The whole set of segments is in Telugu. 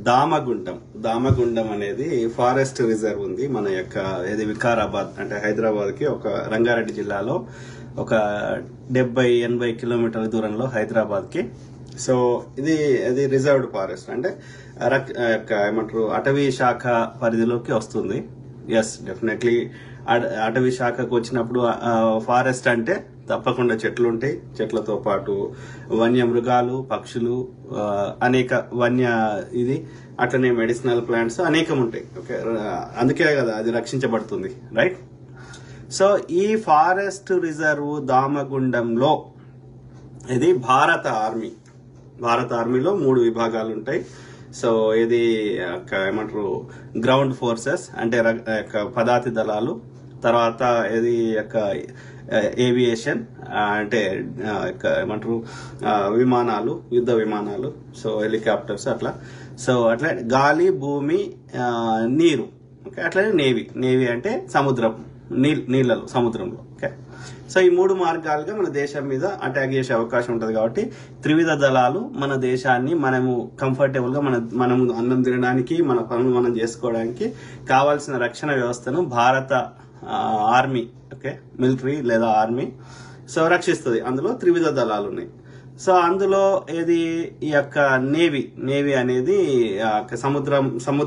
దామగుండం దామగుండం అనేది ఫారెస్ట్ రిజర్వ్ ఉంది మన యొక్క ఇది వికారాబాద్ అంటే హైదరాబాద్ కి ఒక రంగారెడ్డి జిల్లాలో ఒక డెబ్బై ఎనభై కిలోమీటర్ల దూరంలో హైదరాబాద్ కి సో ఇది ఇది రిజర్వ్డ్ ఫారెస్ట్ అంటే రక్- ఆ యొక్క ఏమంటారు అటవీ శాఖ పరిధిలోకి వస్తుంది ఎస్ డెఫినెట్లీ అటవీ శాఖకు వచ్చినప్పుడు ఫారెస్ట్ అంటే తప్పకుండా చెట్లు ఉంటాయి చెట్లతో పాటు వన్య మృగాలు పక్షులు ఆ, అనేక వన్య ఇది అట్లనే మెడిసినల్ ప్లాంట్స్ అనేకం ఉంటాయి ఓకే అందుకే కదా అది రక్షించబడుతుంది రైట్ సో ఈ ఫారెస్ట్ రిజర్వ్ దామగుండంలో ఇది భారత ఆర్మీ భారత ఆర్మీలో మూడు విభాగాలు ఉంటాయి సో ఇది యొక్క ఏమంటారు గ్రౌండ్ ఫోర్సెస్ అంటే ర- యొక్క పదాతి దళాలు తర్వాత ఇది యొక్క ఏవియేషన్ అంటే ఆ, యొక్క ఏమంటారు ఆ, విమానాలు యుద్ధ విమానాలు సో హెలికాప్టర్స్ అట్లా సో అట్లా గాలి భూమి ఆ, నీరు ఓకే అట్లనే నేవీ నేవీ అంటే సముద్రం నీల్ నీళ్ళలో సముద్రంలో ఓకే సో ఈ మూడు మార్గాలుగా మన దేశం మీద అటాక్ చేసే అవకాశం ఉంటుంది కాబట్టి త్రివిధ దళాలు మన దేశాన్ని మనము కంఫర్టబుల్ గా మన మనం అన్నం తినడానికి మన పనులు మనం చేసుకోవడానికి కావాల్సిన రక్షణ వ్యవస్థను భారత ఆ, ఆర్మీ ఓకే మిలిటరీ లేదా ఆర్మీ సో రక్షిస్తుంది అందులో త్రివిధ దళాలు ఉన్నాయి సో అందులో ఏది ఈ యొక్క నేవీ నేవీ అనేది ఆ యొక్క సముద్రం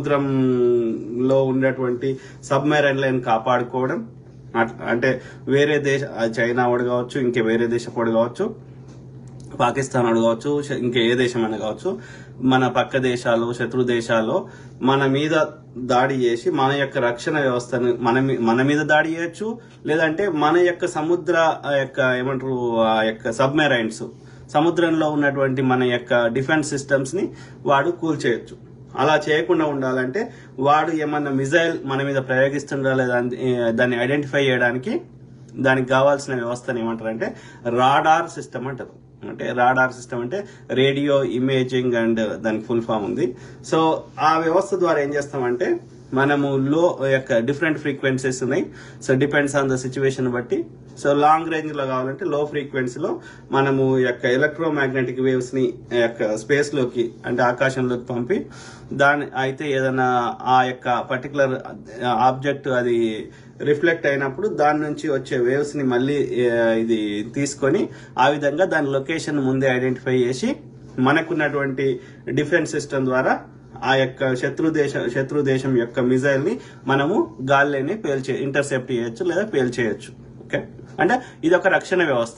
సముద్రంలో ఉండేటువంటి సబ్మెరైన్ లైన్ కాపాడుకోవడం అట్- అంటే వేరే దేశ ఆ చైనా వాడు కావచ్చు ఇంకే వేరే దేశం వాడు కావచ్చు పాకిస్తాన్ వాడు కావచ్చు శ- ఇంకా ఏ దేశం అయినా కావచ్చు మన పక్క దేశాలు శత్రు దేశాలు మన మీద దాడి చేసి మన యొక్క రక్షణ వ్యవస్థను మన మీ- మన మీద దాడి చేయొచ్చు లేదంటే మన యొక్క సముద్ర ఆ యొక్క ఏమంటారు ఆ యొక్క సబ్మెరైన్స్ సముద్రంలో ఉన్నటువంటి మన యొక్క డిఫెన్స్ సిస్టమ్స్ ని వాడు కూల్చేయొచ్చు అలా చేయకుండా ఉండాలంటే వాడు ఏమన్నా మిజైల్ మన మీద ప్రయోగిస్తుండా లేదా అని, ఏ, దాన్ని ఐడెంటిఫై చేయడానికి దానికి కావాల్సిన వ్యవస్థను ఏమంటారంటే రాడార్ సిస్టమ్ అంటారు అంటే రాడార్ సిస్టమ్ అంటే రేడియో ఇమేజింగ్ అండ్ దానికి ఫుల్ ఫామ్ ఉంది సో ఆ వ్యవస్థ ద్వారా ఏం చేస్తామంటే మనము లో యొక్క డిఫరెంట్ ఫ్రీక్వెన్సీస్ ఉన్నాయి so depends on the situation బట్టి సో లాంగ్ రేంజ్ లో కావాలంటే లో ఫ్రీక్వెన్సీలో మనము ఈ యొక్క ఎలక్ట్రోమాగ్నెటిక్ వేవ్స్ ని ఈ యొక్క స్పేస్ లోకి అంటే ఆకాశంలోకి పంపి దాని అయితే ఏదైనా ఆ యొక్క పర్టికులర్ ఆబ్జెక్ట్ అది రిఫ్లెక్ట్ అయినప్పుడు దాని నుంచి వచ్చే వేవ్స్ ని మళ్ళీ ఆ, ఇది తీసుకొని ఆ విధంగా దాని లొకేషన్ ముందే ఐడెంటిఫై చేసి మనకున్నటువంటి డిఫెన్స్ సిస్టమ్ ద్వారా ఆ యొక్క శత్రు దేశ శత్రు దేశం యొక్క మిజైల్ ని మనము గాల్లోనే పేల్చే ఇంటర్సెప్ట్ చేయొచ్చు లేదా పేల్చేయచ్చు ఓకే అంటే ఇది ఒక రక్షణ వ్యవస్థ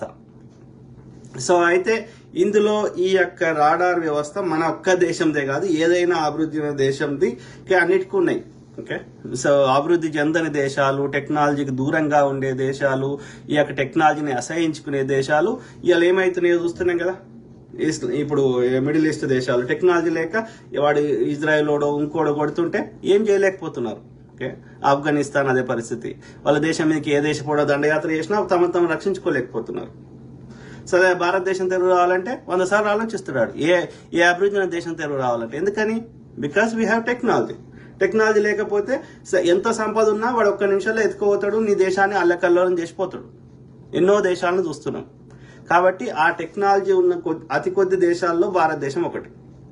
సో అయితే ఇందులో ఈ యొక్క రాడార్ వ్యవస్థ మన ఒక్క దేశందే కాదు ఏదైనా అభివృద్ధి చెందిన దేశంది కి అన్నిటికీ ఉన్నాయి ఓకే సో అభివృద్ధి చెందని దేశాలు టెక్నాలజీకి దూరంగా ఉండే దేశాలు ఈ యొక్క టెక్నాలజీని అసహించుకునే దేశాలు ఇవాళ ఏమైతున్నాయో చూస్తున్నాం కదా ఈస్ట్- ఇప్పుడు మిడిల్ ఈస్ట్ దేశాలు టెక్నాలజీ లేక వాడు ఇజ్రాయెల్ ఓడో ఇంకోడో కొడుతుంటే ఏం చేయలేకపోతున్నారు ఓకే ఆఫ్ఘనిస్తాన్ అదే పరిస్థితి వాళ్ళ దేశం మీదకి ఏ దేశం కూడా దండయాత్ర చేసినా తమ తమ రక్షించుకోలేకపోతున్నారు సో అదే భారతదేశం తెలుగు రావాలంటే వంద సార్లు ఆలోచిస్తున్నాడు ఏ ఏ అభివృద్ధి చెందిన దేశం తెలుగు రావాలంటే ఎందుకని because we have technology technology లేకపోతే స- ఎంత సంపద ఉన్నా వాడు ఒక్క నిమిషంలో ఎత్తుకోపోతాడు నీ దేశాన్ని అల్లకల్లోలం చేసిపోతాడు ఎన్నో దేశాలను చూస్తున్నాం కాబట్టి ఆ టెక్నాలజీ ఉన్న కొద్ది- అతి కొద్ది దేశాల్లో భారతదేశం ఒకటి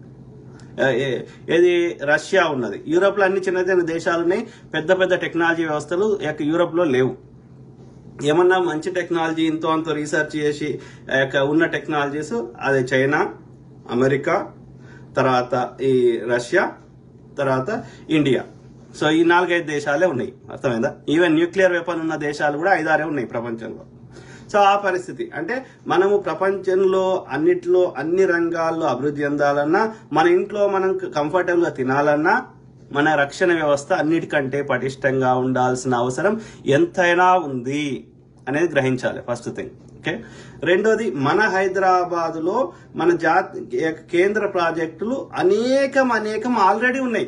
ఏ- ఏ- ఏది రష్యా ఉన్నది యూరోప్ లో అన్ని చిన్న చిన్న దేశాలు ఉన్నాయి పెద్ద పెద్ద టెక్నాలజీ వ్యవస్థలు ఇక యూరోప్ లో లేవు ఏమన్నా మంచి టెక్నాలజీ ఇంతో అంత రీసెర్చ్ చేసి ఆ యొక్క ఉన్న టెక్నాలజీస్ అది చైనా అమెరికా తర్వాత ఈ రష్యా తర్వాత ఇండియా సో ఈ నాలుగైదు దేశాలే ఉన్నాయి అర్థమైందా ఈవెన్ న్యూక్లియర్ వెపన్ ఉన్న దేశాలు కూడా ఐదారే ఉన్నాయి ప్రపంచంలో సో ఆ పరిస్థితి అంటే మనము ప్రపంచంలో అన్నిట్లో అన్ని రంగాల్లో అభివృద్ధి చెందాలన్నా మన ఇంట్లో మనం కంఫర్టబుల్ గా తినాలన్నా మన రక్షణ వ్యవస్థ అన్నిటికంటే పటిష్టంగా ఉండాల్సిన అవసరం ఎంతైనా ఉంది అనేది గ్రహించాలి ఫస్ట్ థింగ్ ఓకే రెండోది మన హైదరాబాద్ లో మన జాతి కేంద్ర ప్రాజెక్టులు అనేకం అనేకం ఆల్రెడీ ఉన్నాయి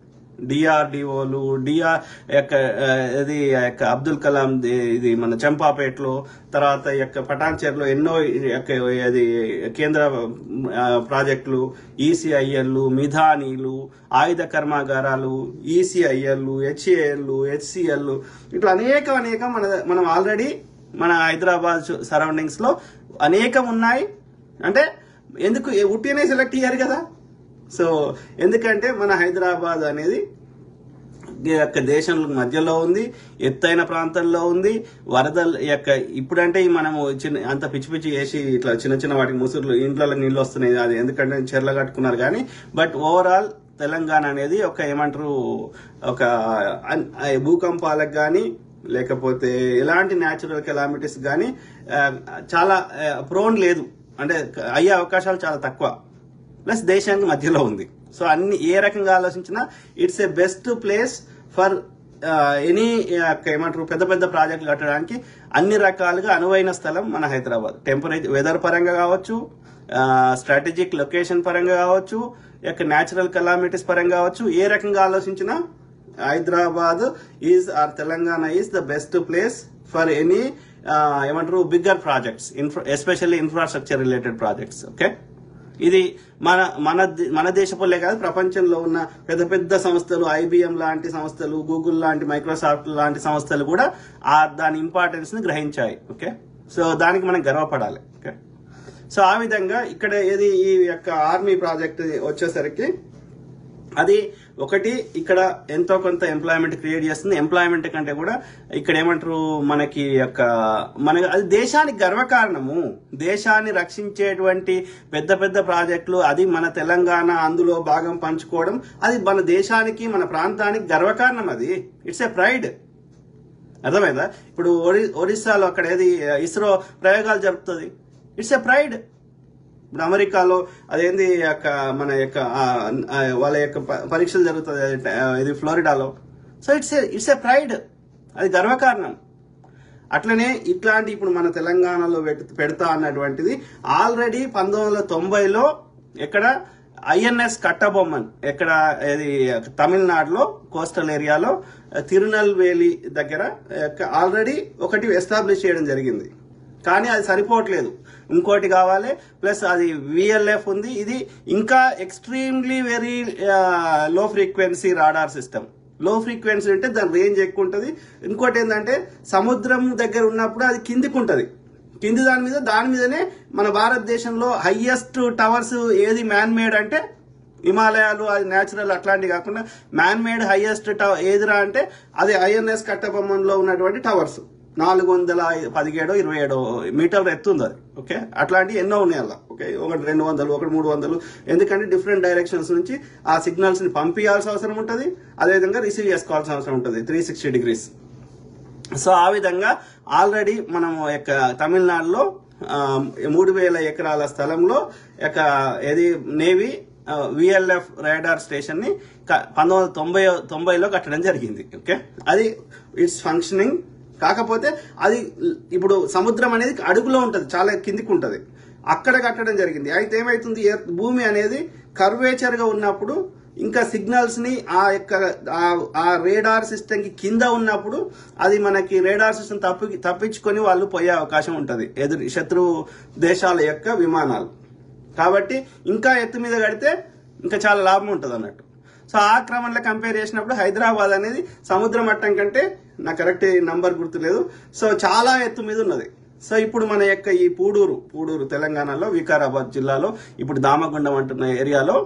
డిఆర్డిఓలు డిఆర్ యొక్క ఆ, ఇది ఆ యొక్క అబ్దుల్ కలాం ది- ఇది మన చంపాపేటలో తర్వాత ఈ యొక్క పటాన్చేరులో ఎన్నో ఈ యొక్క ఇది కేంద్ర ఆ, ప్రాజెక్టులు ఈసీఐఎల్లు మిధానీలు ఆయుధ కర్మాగారాలు ఈసీఐఎల్లు హెచ్ఏఎల్లు హెచ్సిఎల్ ఇట్లా అనేకం అనేకం మన మనం ఆల్రెడీ మన హైదరాబాద్ సరౌండింగ్స్ లో అనేకం ఉన్నాయి అంటే ఎందుకు ఏ- ఉట్టినే సెలెక్ట్ అయ్యారు కదా సో ఎందుకంటే మన హైదరాబాద్ అనేది ఈ యొక్క దేశం మధ్యలో ఉంది ఎత్తైన ప్రాంతంలో ఉంది వరదలు ఈ యొక్క ఇప్పుడంటే ఈ మనము చిన్న అంత పిచ్చి పిచ్చి వేసి ఇట్లా చిన్న చిన్న వాటికి ముసురులు ఇంట్లో నీళ్ళు వస్తున్నాయి అది ఎందుకంటే చెర్ల కట్టుకున్నారు కానీ బట్ ఓవరాల్ తెలంగాణ అనేది ఒక ఏమంటారు ఒక అన్- ఆ భూకంపాలకు కానీ లేకపోతే ఎలాంటి న్యాచురల్ కెలామిటీస్ కానీ చాలా ప్రోన్ లేదు అంటే అయ్యే అవకాశాలు చాలా తక్కువ ప్లస్ దేశానికి మధ్యలో ఉంది సో అన్ని ఏ రకంగా ఆలోచించినా it's a best place for any ఏమంటారు పెద్ద పెద్ద ప్రాజెక్టులు కట్టడానికి అన్ని రకాలుగా అనువైన స్థలం మన హైదరాబాద్ టెంపరేచర్ వెదర్ పరంగా కావచ్చు స్ట్రాటజిక్ లొకేషన్ పరంగా కావచ్చు యొక్క న్యాచురల్ కలామిటీస్ పరంగా కావచ్చు ఏ రకంగా ఆలోచించినా Hyderabad is or Telangana is the best place for any ఏమంటారు bigger projects especially infrastructure related projects okay ఇది మన మన దే- మన దేశపుల్లే కాదు ప్రపంచంలో ఉన్న పెద్ద పెద్ద సంస్థలు ఐబిఎం లాంటి సంస్థలు గూగుల్ లాంటి మైక్రోసాఫ్ట్ లాంటి సంస్థలు కూడా ఆ దాని ఇంపార్టెన్స్ ని గ్రహించాయి ఓకే సో దానికి మనం గర్వపడాలి ఓకే సో ఆ విధంగా ఇక్కడ ఏది ఈ యొక్క ఆర్మీ ప్రాజెక్ట్ వచ్చేసరికి అది ఒకటి ఇక్కడ ఎంతో కొంత ఎంప్లాయ్మెంట్ క్రియేట్ చేస్తుంది ఎంప్లాయ్మెంట్ కంటే కూడా ఇక్కడ ఏమంటారు మనకి యొక్క మన అది దేశానికి గర్వకారణము దేశాన్ని రక్షించేటువంటి పెద్ద పెద్ద ప్రాజెక్టులు అది మన తెలంగాణ అందులో భాగం పంచుకోవడం అది మన దేశానికి మన ప్రాంతానికి గర్వకారణం అది ఇట్స్ ఏ ప్రైడ్ అర్థమైందా ఇప్పుడు ఒరి ఒరిస్సాలో అక్కడ ఏది ఇస్రో ప్రయోగాలు జరుపుతుంది ఇట్స్ ఏ ప్రైడ్ ఇప్పుడు అమెరికాలో అదేంది యొక్క మన యొక్క ఆ, ఆ, వాళ్ళ యొక్క ప- పరీక్షలు జరుగుతుంది అది, ఆ, ఇది ఫ్లోరిడాలో so it's it's a pride అది గర్వకారణం అట్లనే ఇట్లాంటి ఇప్పుడు మన తెలంగాణలో పెట్- పెడతా అన్నటువంటిది ఆల్రెడీ పంతొమ్మిది వందల తొంభైలో ఎక్కడ ఐఎన్ఎస్ కట్టబొమ్మన్ ఎక్కడ ఇది తమిళనాడులో కోస్టల్ ఏరియాలో తిరునల్వేలి దగ్గర ఆల్రెడీ ఒకటి ఎస్టాబ్లిష్ చేయడం జరిగింది కానీ అది సరిపోవట్లేదు ఇంకోటి కావాలి ప్లస్ అది విఎల్ఎఫ్ ఉంది ఇది ఇంకా extremely very low frequency radar system low frequency అంటే దాని రేంజ్ ఎక్కువ ఉంటుంది ఇంకోటి ఏంటంటే సముద్రం దగ్గర ఉన్నప్పుడు అది కిందికి ఉంటుంది కింది దాని మీద దాని మీదనే మన భారతదేశంలో హయ్యెస్ట్ టవర్స్ ఏది మ్యాన్ మేడ్ అంటే హిమాలయాలు అది న్యాచురల్ అట్లాంటివి కాకుండా మ్యాన్ మేడ్ హైయెస్ట్ టవర్ ఏదిరా అంటే అది ఐఎన్ఎస్ కట్టబొమ్మలో ఉన్నటువంటి టవర్స్ నాలుగు వందల పదిహేడు ఇరవై ఏడు మీటర్ల ఎత్తుంది అది ఓకే అట్లాంటివి ఎన్నో ఉన్నాయి అలా ఓకే ఒకటి రెండు వందలు ఒకటి మూడు వందలు ఎందుకంటే డిఫరెంట్ డైరెక్షన్స్ నుంచి ఆ సిగ్నల్స్ ని పంపించాల్సిన అవసరం ఉంటుంది అదేవిధంగా రిసీవ్ చేసుకోవాల్సిన అవసరం ఉంటుంది త్రీ సిక్స్టీ డిగ్రీస్ సో ఆ విధంగా ఆల్రెడీ మనం యొక్క తమిళనాడులో ఆ, మూడు వేల ఎకరాల స్థలంలో యొక్క ఏది నేవీ విఎల్ఎఫ్ రేడార్ స్టేషన్ ని క- పంతొమ్మిది వందల తొంభై తొంభైలో కట్టడం జరిగింది ఓకే అది ఇట్స్ ఫంక్షనింగ్ కాకపోతే అది ఇప్పుడు సముద్రం అనేది అడుగులో ఉంటది చాలా కిందికి ఉంటది అక్కడ కట్టడం జరిగింది అయితే ఏమైతుంది ఎర్త్ భూమి అనేది కర్వేచర్ గా ఉన్నప్పుడు ఇంకా సిగ్నల్స్ ని ఆ యొక్క ఆ- ఆ రేడార్ సిస్టమ్ కి కింద ఉన్నప్పుడు అది మనకి రేడార్ సిస్టమ్ తప్పి తప్పించుకొని వాళ్ళు పోయే అవకాశం ఉంటది ఎదురు శత్రు దేశాల యొక్క విమానాలు కాబట్టి ఇంకా ఎత్తు మీద కడితే ఇంకా చాలా లాభం ఉంటుంది అన్నట్టు సో ఆ క్రమంలో కంపేర్ చేసినప్పుడు హైదరాబాద్ అనేది సముద్ర మట్టం కంటే నాకు కరెక్ట్ నంబర్ గుర్తులేదు సో చాలా ఎత్తు మీద ఉన్నది సో ఇప్పుడు మన యొక్క ఈ పూడూరు పూడూరు తెలంగాణలో వికారాబాద్ జిల్లాలో ఇప్పుడు దామగుండం అంటున్న ఏరియాలో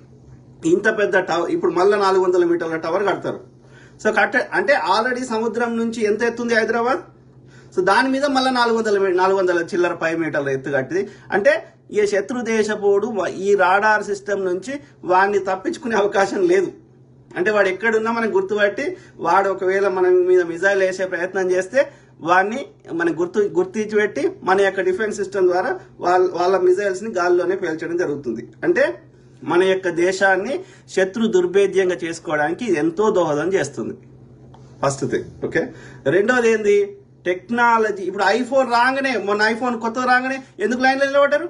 ఇంత పెద్ద టవర్ ఇప్పుడు మళ్ళీ నాలుగు వందల మీటర్ల టవర్ కడతారు సో కట్ట అంటే ఆల్రెడీ సముద్రం నుంచి ఎంత ఎత్తుంది హైదరాబాద్ సో దాని మీద మళ్ళీ నాలుగు వందల మీ- నాలుగు వందల చిల్లర పై మీటర్ల ఎత్తు కట్టింది అంటే ఈ శత్రు దేశపోడు వ- ఈ రాడార్ సిస్టమ్ నుంచి వాడిని తప్పించుకునే అవకాశం లేదు అంటే వాడు ఎక్కడున్నా మనం గుర్తుపట్టి వాడు ఒకవేళ మన మీద మిజైల్ వేసే ప్రయత్నం చేస్తే వాడిని మనం గుర్తు గుర్తించి పెట్టి మన యొక్క డిఫెన్స్ సిస్టమ్ ద్వారా వాళ్ళ వాళ్ళ మిజైల్స్ ని గాల్లోనే పేల్చడం జరుగుతుంది అంటే మన యొక్క దేశాన్ని శత్రు దుర్భేద్యంగా చేసుకోవడానికి ఇది ఎంతో దోహదం చేస్తుంది ఫస్ట్ థింగ్ ఓకే రెండోది ఏంది టెక్నాలజీ ఇప్పుడు ఐఫోన్ రాగానే మొన్న ఐఫోన్ కొత్త రాగానే ఎందుకు లైన్లో నిలబడ్డారు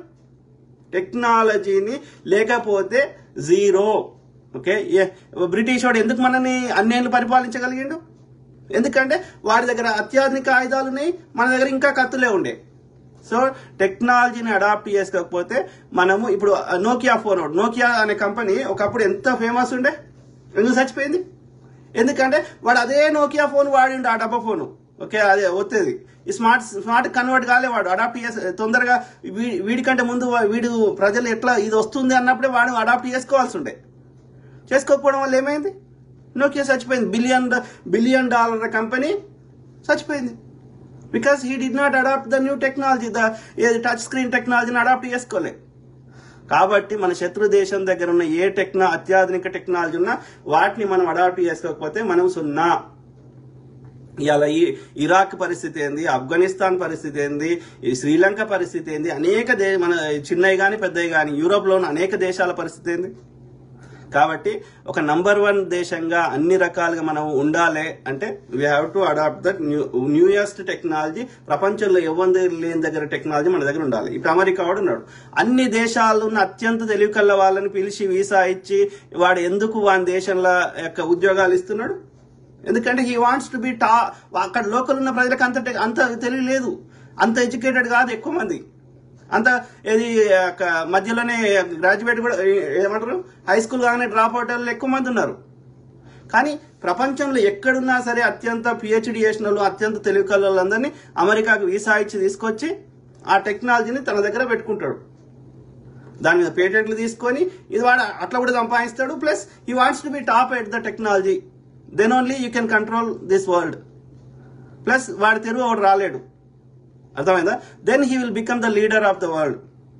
టెక్నాలజీని లేకపోతే జీరో ఓకే ఏ- బ్రిటిష్ వాడు ఎందుకు మనని అన్నేళ్ళు పరిపాలించగలిగిండు ఎందుకంటే వాడి దగ్గర అత్యాధునిక ఆయుధాలు ఉన్నాయి మన దగ్గర ఇంకా కత్తులే ఉండే సో టెక్నాలజీని అడాప్ట్ చేసుకోకపోతే మనము ఇప్పుడు నోకియా ఫోన్ నోకియా అనే కంపెనీ ఒకప్పుడు ఎంత ఫేమస్ ఉండే ఎందుకు చచ్చిపోయింది ఎందుకంటే వాడు అదే నోకియా ఫోన్ వాడిండు ఆ డబ్బా ఫోను ఓకే అదే వచ్చేది ఈ స్మార్ట్ స్మార్ట్ కన్వర్ట్ కాలేవాడు అడాప్ట్ చేసే తొందరగా వీ- వీడికంటే ముందు వా- వీడు ప్రజలు ఎట్లా ఇది వస్తుంది అన్నప్పుడే వాడు అడాప్ట్ చేసుకోవాల్సి ఉండే చేసుకోకపోవడం వల్ల ఏమైంది నోకియా చచ్చిపోయింది బిలియన్ బిలియన్ డాలర్ కంపెనీ చచ్చిపోయింది because he did not adapt the new technology the touch screen టెక్నాలజీని అడాప్ట్ చేసుకోలే కాబట్టి మన శత్రు దేశం దగ్గర ఉన్న ఏ టెక్నా అత్యాధునిక టెక్నాలజీ ఉన్నా వాటిని మనం అడాప్ట్ చేసుకోకపోతే మనం సున్నా ఇవాళ ఈ ఇరాక్ పరిస్థితి ఏంది ఆఫ్ఘనిస్తాన్ పరిస్థితి ఏంది ఈ శ్రీలంక పరిస్థితి ఏంది అనేక దే మన చిన్నవి కానీ పెద్దవి కానీ యూరోప్లోని అనేక దేశాల పరిస్థితి ఏంది కాబట్టి ఒక నంబర్ వన్ దేశంగా అన్ని రకాలుగా మనం ఉండాలి అంటే we have to adapt that new newest technology ప్రపంచంలో ఎవరి లేని దగ్గర టెక్నాలజీ మన దగ్గర ఉండాలి ఇప్పుడు అమెరికా వాడు ఉన్నాడు అన్ని దేశాల్లో ఉన్న అత్యంత తెలివి కల్ల వాళ్ళని పిలిచి వీసా ఇచ్చి వాడు ఎందుకు వాని దేశంలో యొక్క ఉద్యోగాలు ఇస్తున్నాడు ఎందుకంటే హీ వాంట్స్ టు బి టా అక్కడ లోకల్ ఉన్న ప్రజలకు అంత టె- అంత తెలివి లేదు అంత ఎడ్యుకేటెడ్ కాదు ఎక్కువ మంది అంత ఇది ఒక మధ్యలోనే గ్రాడ్యుయేట్ కూడా ఏ- ఏమంటారు హై స్కూల్ కాగానే డ్రాప్ అవుట్ వాళ్ళు ఎక్కువ మంది ఉన్నారు కానీ ప్రపంచంలో ఎక్కడున్నా సరే అత్యంత పిహెచ్డి చేసిన వాళ్ళు అత్యంత తెలివి కల వాళ్ళందరినీ అమెరికాకు వీసా ఇచ్చి తీసుకొచ్చి ఆ టెక్నాలజీని తన దగ్గర పెట్టుకుంటాడు దాని మీద పేటెంట్లు తీసుకొని ఇది వాడు అట్లా కూడా సంపాదిస్తాడు plus he wants to be top at the technology then only you can control this world plus వాడి తెరువు ఒకడు రాలేడు అర్థమైందా then he will become the leader of the world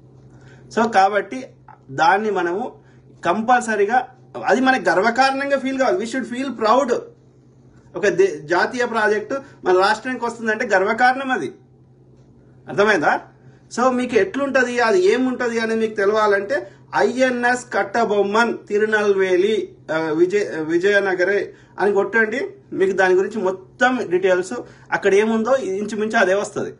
so కాబట్టి దాన్ని మనము కంపల్సరీగా అది మనకి గర్వకారణంగా ఫీల్ కావాలి వీ షుడ్ ఫీల్ ప్రౌడ్ ఒక దే- జాతీయ ప్రాజెక్టు మన రాష్ట్రానికి వస్తుందంటే గర్వకారణం అది అర్థమైందా సో మీకు ఎట్లుంటది అది ఏముంటది అనేది మీకు తెలవాలంటే ఐఎన్ఎస్ కట్టబొమ్మన్ తిరునల్వేలి ఆ, విజయ విజయనగరే అని కొట్టండి మీకు దాని గురించి మొత్తం డీటెయిల్స్ అక్కడ ఏముందో ఇంచుమించు అదే వస్తుంది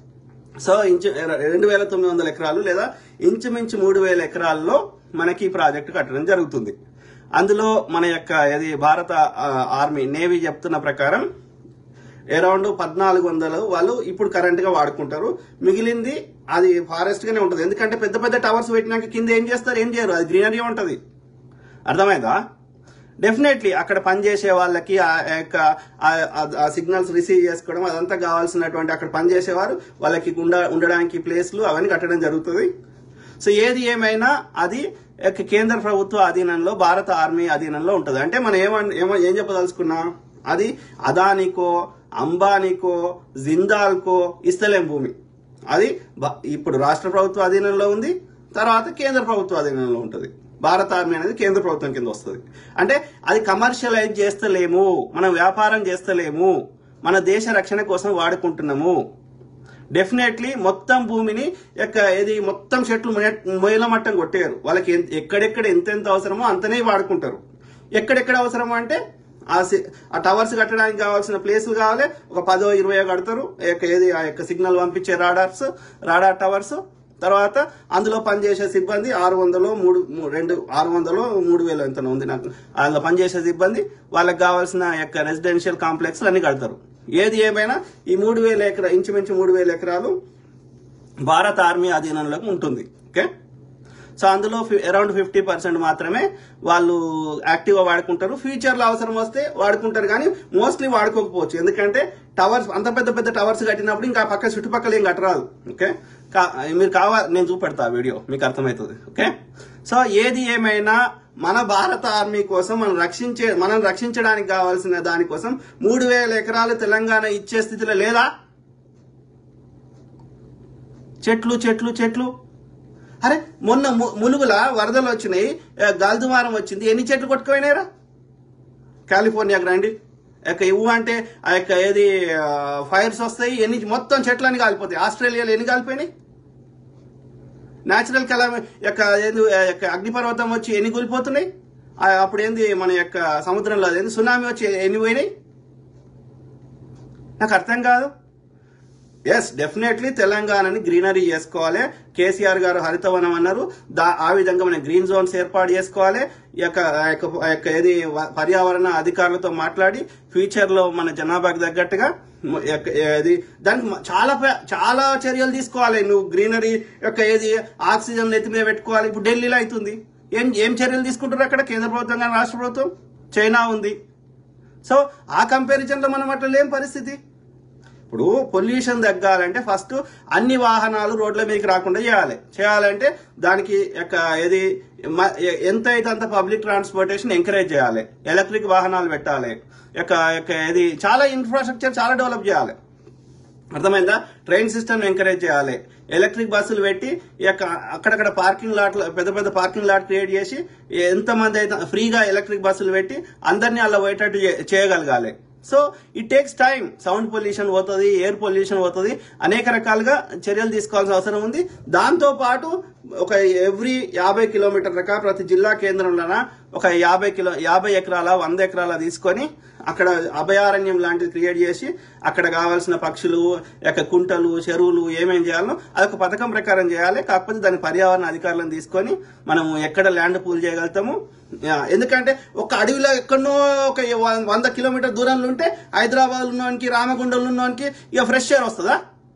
సో ఇంచు రెండు వేల తొమ్మిది వందల ఎకరాలు లేదా ఇంచుమించు మూడు వేల ఎకరాల్లో మనకి ఈ ప్రాజెక్టు కట్టడం జరుగుతుంది అందులో మన యొక్క ఇది భారత ఆ, ఆర్మీ నేవీ చెప్తున్న ప్రకారం అరౌండ్ పద్నాలుగు వందలు వాళ్ళు ఇప్పుడు కరెంట్ గా వాడుకుంటారు మిగిలింది అది ఫారెస్ట్ గానే ఉంటుంది ఎందుకంటే పెద్ద పెద్ద టవర్స్ పెట్టినాక కింద ఏం చేస్తారు ఏం చేయరు అది గ్రీనరీ ఉంటది అర్థమైందా డెఫినెట్లీ అక్కడ పనిచేసే వాళ్ళకి ఆ యొక్క ఆ- ఆ- ఆ సిగ్నల్స్ రిసీవ్ చేసుకోవడం అదంతా కావాల్సినటువంటి అక్కడ పనిచేసేవారు వాళ్ళకి ఉండ- ఉండడానికి ప్లేస్లు అవన్నీ కట్టడం జరుగుతుంది సో ఏది ఏమైనా అది యొక్క కేంద్ర ప్రభుత్వ అధీనంలో భారత ఆర్మీ అధీనంలో ఉంటుంది అంటే మనం ఏమన్ ఏమో ఏం చెప్పదలుచుకున్నాం అది అదానికో అంబానీకో జిందాల్కో ఇస్తలేం భూమి అది బ- ఇప్పుడు రాష్ట్ర ప్రభుత్వ అధీనంలో ఉంది తర్వాత కేంద్ర ప్రభుత్వ అధీనంలో ఉంటుంది భారత ఆర్మీ అనేది కేంద్ర ప్రభుత్వం కింద వస్తుంది అంటే అది కమర్షియలైజ్ చేస్తలేము మనం వ్యాపారం చేస్తలేము మన దేశ రక్షణ కోసం వాడుకుంటున్నాము డెఫినెట్లీ మొత్తం భూమిని యొక్క ఏది మొత్తం చెట్లు మొయ్యల మట్టం కొట్టారు వాళ్ళకి ఎంత- ఎక్కడెక్కడ ఎంతెంత అవసరమో అంతనే వాడుకుంటారు ఎక్కడెక్కడ అవసరమో అంటే ఆ సి- ఆ టవర్స్ కట్టడానికి కావాల్సిన ప్లేసులు కావాలి ఒక పదో ఇరవయో కడతారు ఆ యొక్క ఏది ఆ యొక్క సిగ్నల్ పంపించే రాడార్స్ రాడార్ టవర్స్ తర్వాత అందులో పనిచేసే సిబ్బంది ఆరు వందలు మూడు మూ- రెండు ఆరు వందలు మూడు వేలు ఎంత ఉంది నాకు అందులో పనిచేసే సిబ్బంది వాళ్ళకి కావాల్సిన యొక్క రెసిడెన్షియల్ కాంప్లెక్స్ అన్ని కడతారు ఏది ఏమైనా ఈ మూడు వేల ఎకరా ఇంచుమించు మూడు వేల ఎకరాలు భారత ఆర్మీ అధీనంలోకి ఉంటుంది ఓకే సో అందులో అరౌండ్ ఫిఫ్టీ పర్సెంట్ మాత్రమే వాళ్ళు యాక్టివ్గా వాడుకుంటారు ఫ్యూచర్లో అవసరం వస్తే వాడుకుంటారు కానీ మోస్ట్లీ వాడుకోకపోవచ్చు ఎందుకంటే టవర్స్ అంత పెద్ద పెద్ద టవర్స్ కట్టినప్పుడు ఇంకా పక్క చుట్టుపక్కల ఏం కట్టరాదు ఓకే కా- మీరు కావాలి నేను చూపెడతా ఆ వీడియో మీకు అర్థమవుతుంది ఓకే సో ఏది ఏమైనా మన భారత ఆర్మీ కోసం మనం రక్షించే మనం రక్షించడానికి కావాల్సిన దానికోసం మూడు వేల ఎకరాలు తెలంగాణ ఇచ్చే స్థితిలో లేదా చెట్లు చెట్లు చెట్లు అరే మొన్న ము- ములుగుల వరదలు వచ్చినాయి ఆ, గాలిదుమారం వచ్చింది ఎన్ని చెట్లు కొట్టుకుపోయినాయిరా కాలిఫోర్నియాకి రండి యొక్క ఇవ్వు అంటే ఆ యొక్క ఏది ఫైర్స్ వస్తాయి ఎన్ని మొత్తం చెట్లన్నీ కాలిపోతాయి ఆస్ట్రేలియాలో ఎన్ని కాలిపోయినాయి న్యాచురల్ కలామ యొక్క ఏంది ఆ యొక్క అగ్నిపర్వతం వచ్చి ఎన్ని కూలిపోతున్నాయి ఆ, అప్పుడు ఏంది మన యొక్క సముద్రంలో అదేంది సునామీ వచ్చి ఎన్ని పోయినాయి నాకు అర్థం కాదు ఎస్ డెఫినెట్లీ తెలంగాణని గ్రీనరీ చేసుకోవాలి కేసీఆర్ గారు హరితవనం అన్నారు దా ఆ విధంగా మనం గ్రీన్ జోన్స్ ఏర్పాటు చేసుకోవాలి ఈ యొక్క ఆ యొక్క ఆ యొక్క ఏది వ- పర్యావరణ అధికారులతో మాట్లాడి ఫ్యూచర్ లో మన జనాభాకి తగ్గట్టుగా మ- యొక్క ఏది దానికి మ- చాలా ప్ర- చాలా చర్యలు తీసుకోవాలి నువ్వు గ్రీనరీ యొక్క ఏది ఆక్సిజన్ నెత్తి మీద పెట్టుకోవాలి ఇప్పుడు ఢిల్లీలో అవుతుంది ఏం ఏం చర్యలు తీసుకుంటారు అక్కడ కేంద్ర ప్రభుత్వం కానీ రాష్ట్ర ప్రభుత్వం చైనా ఉంది సో ఆ కంపారిజన్ లో మనం అట్లా లేని పరిస్థితి ఇప్పుడు పొల్యూషన్ తగ్గాలంటే ఫస్ట్ అన్ని వాహనాలు రోడ్ల మీదకి రాకుండా చేయాలి చేయాలంటే దానికి యొక్క ఏది మ- ఎ- ఎంత అయితే అంత పబ్లిక్ ట్రాన్స్పోర్టేషన్ ఎంకరేజ్ చేయాలి ఎలక్ట్రిక్ వాహనాలు పెట్టాలి యొక్క యొక్క ఏది చాలా ఇన్ఫ్రాస్ట్రక్చర్ చాలా డెవలప్ చేయాలి అర్థమైందా ట్రైన్ సిస్టమ్ ఎంకరేజ్ చేయాలి ఎలక్ట్రిక్ బస్సులు పెట్టి ఈ యొక్క అక్కడక్కడ పార్కింగ్ లాట్ పెద్ద పెద్ద పార్కింగ్ లాట్ క్రియేట్ చేసి ఎంతమంది అయితే ఫ్రీగా ఎలక్ట్రిక్ బస్సులు పెట్టి అందరినీ అలా పోయేటట్టు చే- చేయగలగాలి so it takes time sound pollution పోతుంది ఎయిర్ పొల్యూషన్ పోతుంది అనేక రకాలుగా చర్యలు తీసుకోవాల్సిన అవసరం ఉంది దాంతో పాటు ఒక ఎవ్రీ యాభై కిలోమీటర్లక ప్రతి జిల్లా కేంద్రంలోన ఒక యాభై కిలో యాభై ఎకరాల వంద ఎకరాల తీసుకొని అక్కడ అభయారణ్యం లాంటిది క్రియేట్ చేసి అక్కడ కావాల్సిన పక్షులు యొక్క కుంటలు చెరువులు ఏమేం చేయాలో అదొక పథకం ప్రకారం చేయాలి కాకపోతే దాని పర్యావరణ అధికారులను తీసుకొని మనం ఎక్కడ ల్యాండ్ పూల్ చేయగలుగుతాము ఆ, ఎందుకంటే ఒక అడవిలో ఎక్కడనో ఒక వ- వంద కిలోమీటర్ దూరంలో ఉంటే హైదరాబాద్ ఉన్నవానికి రామగుండంలో ఉన్నవానికి ఇక ఫ్రెష్ ఎయిర్ వస్తుందా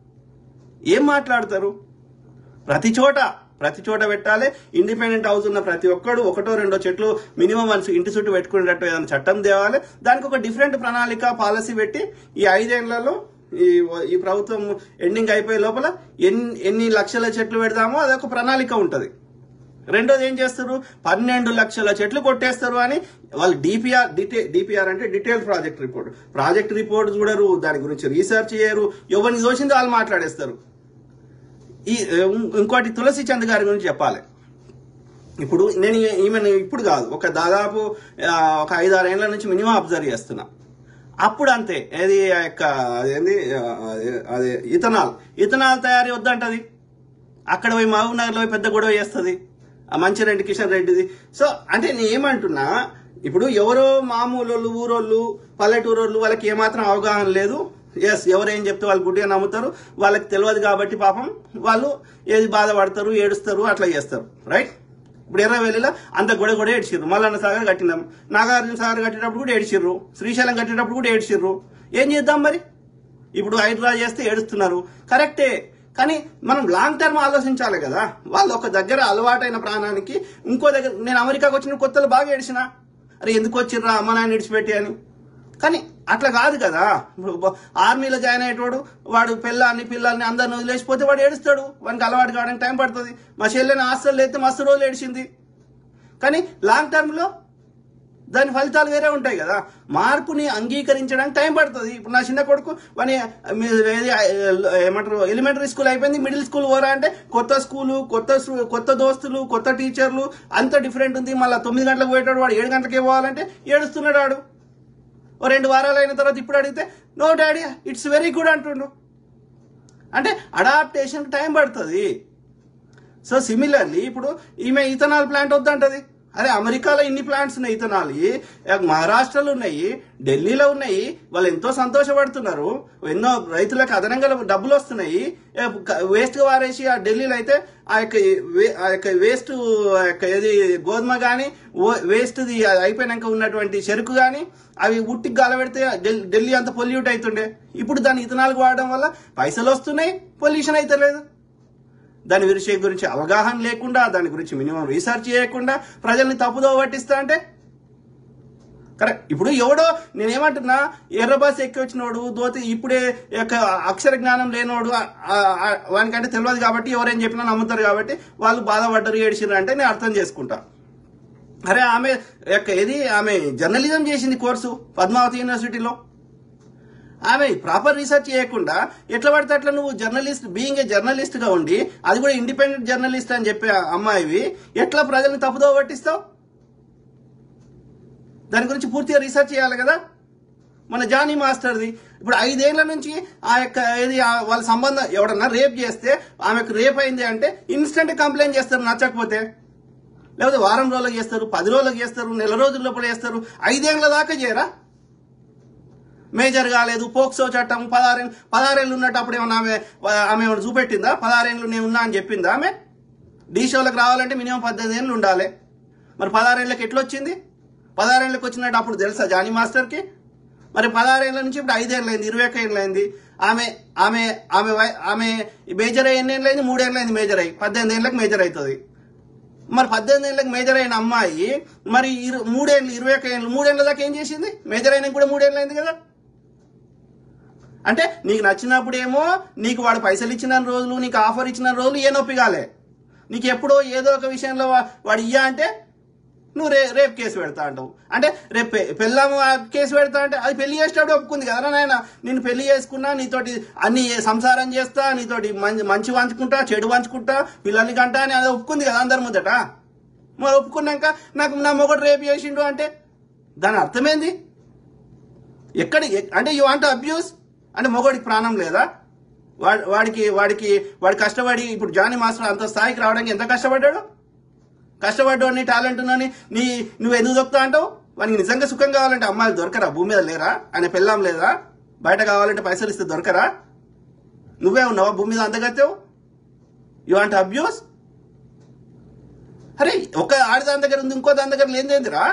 ఏం మాట్లాడతారు ప్రతి చోట ప్రతి చోట పెట్టాలి ఇండిపెండెంట్ హౌస్ ఉన్న ప్రతి ఒక్కడు ఒకటో రెండో చెట్లు మినిమం వన్స్ ఇంటి చుట్టూ పెట్టుకునేటట్టు ఏదైనా చట్టం తేవాలి దానికి ఒక డిఫరెంట్ ప్రణాళిక పాలసీ పెట్టి ఈ ఐదేళ్లలో ఈ ఈ ప్రభుత్వం ఎండింగ్ అయిపోయే లోపల ఎన్ని ఎన్ని లక్షల చెట్లు పెడదామో అదొక ప్రణాళిక ఉంటుంది రెండోది ఏం చేస్తారు పన్నెండు లక్షల చెట్లు కొట్టేస్తారు అని వాళ్ళు డిపిఆర్ డిటే డిపిఆర్ అంటే detail project report project report చూడరు దాని గురించి రీసెర్చ్ చేయరు ఎవరిని దోషిందో వాళ్ళు మాట్లాడేస్తారు ఈ ఇం- ఇంకోటి తులసి చంద్ గారి గురించి చెప్పాలి ఇప్పుడు నేను ఈ- ఈమెను ఇప్పుడు కాదు ఒక దాదాపు ఆ, ఒక ఐదారు ఏళ్ల నుంచి మినిమం అబ్జర్వ్ చేస్తున్నా అప్పుడు అంతే ఏది ఆ యొక్క అదేంది ఆ, అదే- అదే ఇథనాల్ ఇథనాల్ తయారీ వద్దంటది అక్కడ పోయి మహబూబ్ నగర్లో పోయి పెద్ద గొడవ చేస్తుంది ఆ మంచిరెడ్డి కిషన్ రెడ్డిది సో అంటే నేను ఏమంటున్నా ఇప్పుడు ఎవరో మామూలు ఊరోళ్ళు పల్లెటూరోళ్ళు వాళ్ళకి ఏమాత్రం అవగాహన లేదు ఎస్ ఎవరేం చెప్తే వాళ్ళు గుడ్డిగా నమ్ముతారు వాళ్ళకి తెలియదు కాబట్టి పాపం వాళ్ళు ఏది బాధపడతారు ఏడుస్తారు అట్లా చేస్తారు రైట్ ఇప్పుడు ఎర్రవెల్లిలో అంత గొడవ కూడా ఏడ్చిర్రు మల్లన్న సాగర్ కట్టినాం నాగార్జున సాగర్ కట్టేటప్పుడు కూడా ఏడ్చిర్రు శ్రీశైలం కట్టేటప్పుడు కూడా ఏడ్చిర్రు ఏం చేద్దాం మరి ఇప్పుడు హైడ్రా చేస్తే ఏడుస్తున్నారు కరెక్టే కానీ మనం లాంగ్ టర్మ్ ఆలోచించాలి కదా వాళ్ళు ఒక దగ్గర అలవాటైన ప్రాణానికి ఇంకో దగ్గర నేను అమెరికాకి వచ్చిన కొత్తలు బాగా ఏడిచిన అరే ఎందుకు వచ్చిర్రా అమ్మ నాయన విడిచిపెట్టి అని కానీ అట్లా కాదు కదా ఇప్పుడు బ- ఆర్మీలో జాయిన్ అయ్యేటోడు వాడు పిల్లాన్ని పిల్లల్ని అందరిని వదిలేసిపోతే వాడు ఏడుస్తాడు వానికి అలవాటు కావడానికి టైం పడుతుంది మా చెల్లెని హాస్టల్ అయితే మస్తు రోజులు ఏడిచింది కానీ లాంగ్ టర్మ్లో దాని ఫలితాలు వేరే ఉంటాయి కదా మార్పుని అంగీకరించడానికి టైం పడుతుంది ఇప్పుడు నా చిన్న కొడుకు వాని మీ- ఏది, ఏమంటారు ఎలిమెంటరీ స్కూల్ అయిపోయింది మిడిల్ స్కూల్ పోరా అంటే కొత్త స్కూలు కొత్త స్టూ- కొత్త దోస్తులు కొత్త టీచర్లు అంత డిఫరెంట్ ఉంది మళ్ళీ తొమ్మిది గంటలకు పోయేటాడు వాడు ఏడు గంటలకే పోవాలంటే ఏడుస్తున్నాడు వాడు ఓ రెండు వారాలు అయిన తర్వాత ఇప్పుడు అడిగితే no daddy it's very good అంటుండు అంటే అడాప్టేషన్ టైం పడుతుంది సో సిమిలర్లీ ఇప్పుడు ఈమె ఇథనాల్ ప్లాంట్ వద్దంటది అరే అమెరికాలో ఇన్ని ప్లాంట్స్ ఉన్నాయి ఇథనాల్ మహారాష్ట్రలో ఉన్నాయి ఢిల్లీలో ఉన్నాయి వాళ్ళు ఎంతో సంతోషపడుతున్నారు ఎన్నో రైతులకు అదనంగా డబ్బులు వస్తున్నాయి వేస్ట్ గా వారేసి ఆ ఢిల్లీలో అయితే ఆ యొక్క వే- ఆ యొక్క వేస్ట్ ఆ యొక్క ఏది గోధుమ కానీ వేస్ట్ అయిపోయినాక ఉన్నటువంటి చెరుకు కానీ అవి ఉట్టికి గాలబెడితే ఢిల్- ఢిల్లీ అంత పొల్యూట్ అవుతుండే ఇప్పుడు దాన్ని ఇథనాల్కి వాడడం వల్ల పైసలు వస్తున్నాయి పొల్యూషన్ అయితే లేదు దాని విషయం గురించి అవగాహన లేకుండా దాని గురించి మినిమం రీసెర్చ్ చేయకుండా ప్రజల్ని తప్పుదో పట్టిస్తా అంటే కరెక్ట్ ఇప్పుడు ఎవడో నేనేమంటున్నా ఎర్ర బస్ ఎక్కి వచ్చినోడు దోతి ఇప్పుడే యొక్క అక్షర జ్ఞానం లేనోడు ఆ- ఆ- ఆ- వానికంటే తెలియదు కాబట్టి ఎవరేం చెప్పినా నమ్ముతారు కాబట్టి వాళ్ళు బాధపడ్డరు ఏడిచిర్రు అంటే నేను అర్థం చేసుకుంటా అరే ఆమె యొక్క ఏది ఆమె జర్నలిజం చేసింది కోర్సు పద్మావతి యూనివర్సిటీలో ఆమె ప్రాపర్ రీసెర్చ్ చేయకుండా ఎట్లా పడితే అట్లా నువ్వు జర్నలిస్ట్ బీయింగ్ ఏ జర్నలిస్ట్ గా ఉండి అది కూడా ఇండిపెండెంట్ జర్నలిస్ట్ అని చెప్పే అమ్మాయివి ఎట్లా ప్రజల్ని తప్పుదో పట్టిస్తావు దాని గురించి పూర్తిగా రీసెర్చ్ చేయాలి కదా మన జానీ మాస్టర్ది ఇప్పుడు ఐదేళ్ల నుంచి ఆ యొక్క ఏది ఆ వాళ్ళ సంబంధం ఎవడన్నా రేప్ చేస్తే ఆమెకు రేప్ అయింది అంటే ఇన్స్టెంట్ కంప్లైంట్ చేస్తారు నచ్చకపోతే లేకపోతే వారం రోజులకు చేస్తారు పది రోజులకు చేస్తారు నెల రోజుల లోపల చేస్తారు ఐదేళ్ల దాకా చేయరా మేజర్ కాలేదు పోక్సో చట్టం పదహారేళ్ళు పదహారేళ్ళు ఉన్నప్పుడు ఏమన్నా ఆమె ఆమె ఏమైనా చూపెట్టిందా పదహారేళ్ళు నేను ఉన్నా అని చెప్పిందా ఆమె డీ షోలకు రావాలంటే మినిమం పద్దెనిమిది ఏళ్ళు ఉండాలి మరి పదహారేళ్ళకి ఎట్లా వచ్చింది పదహారేళ్ళకి వచ్చినట్టు అప్పుడు తెలుసా జానీ మాస్టర్కి మరి పదహారేళ్ళ నుంచి ఇప్పుడు ఐదేళ్ళు అయింది ఇరవై ఒక్క ఏళ్ళు అయింది ఆమె ఆమె ఆమె వయ- ఆమె మేజర్ అయ్యి ఎన్ని ఏళ్ళు అయింది మూడేళ్ళు అయింది మేజర్ అయ్యి పద్దెనిమిది ఏళ్ళకి మేజర్ అవుతుంది మరి పద్దెనిమిది ఏళ్ళకి మేజర్ అయిన అమ్మాయి మరి ఇరు- మూడేళ్ళు ఇరవై ఒక్క ఏళ్ళు మూడేళ్ళ దాకా ఏం చేసింది మేజర్ అయినా కూడా మూడేళ్ళు అయింది కదా అంటే నీకు నచ్చినప్పుడేమో నీకు వాడు పైసలు ఇచ్చిన రోజులు నీకు ఆఫర్ ఇచ్చిన రోజులు ఏ నొప్పి కాలే నీకు ఎప్పుడో ఏదో ఒక విషయంలో వా- వాడు ఇయ్యా అంటే నువ్వు రే రేపు కేసు పెడతా అంటావు అంటే రేపు పె- పెళ్ళాం ఆ కేసు పెడతా అంటే అది పెళ్లి చేసేటప్పుడు ఒప్పుకుంది కదా నాయన నేను పెళ్లి చేసుకున్నా నీతోటి అన్ని సంసారం చేస్తా నీతోటి మంచి మంచి వంచుకుంటా చెడు వంచుకుంటా పిల్లల్ని కంటా అని అది ఒప్పుకుంది కదా అందరి ముందట మరి ఒప్పుకున్నాక నాకు నా మొగడు రేపు చేసిండు అంటే దాని అర్థమేంది ఎక్కడి ఎక్- అంటే యూ వాంట్ అబ్యూస్ అంటే మొగడికి ప్రాణం లేదా వాడి వాడికి వాడికి వాడి కష్టపడి ఇప్పుడు జానీ మాస్టర్ అంత స్థాయికి రావడానికి ఎంత కష్టపడ్డాడు కష్టపడ్డోని టాలెంట్ ఉన్నని నీ నువ్వు ఎందుకు దొక్కుతా అంటావు వానికి నిజంగా సుఖం కావాలంటే అమ్మాయిలు దొరకరా భూమి మీద లేరా ఆయన పెళ్ళాం లేదా బయట కావాలంటే పైసలు ఇస్తే దొరకరా నువ్వే ఉన్నావా భూమి మీద అందగత్తావు యు వాంట్ అబ్యూస్ అరే ఒక ఆడదాని దగ్గర ఉంది ఇంకో దాని దగ్గర లేనిదేందిరా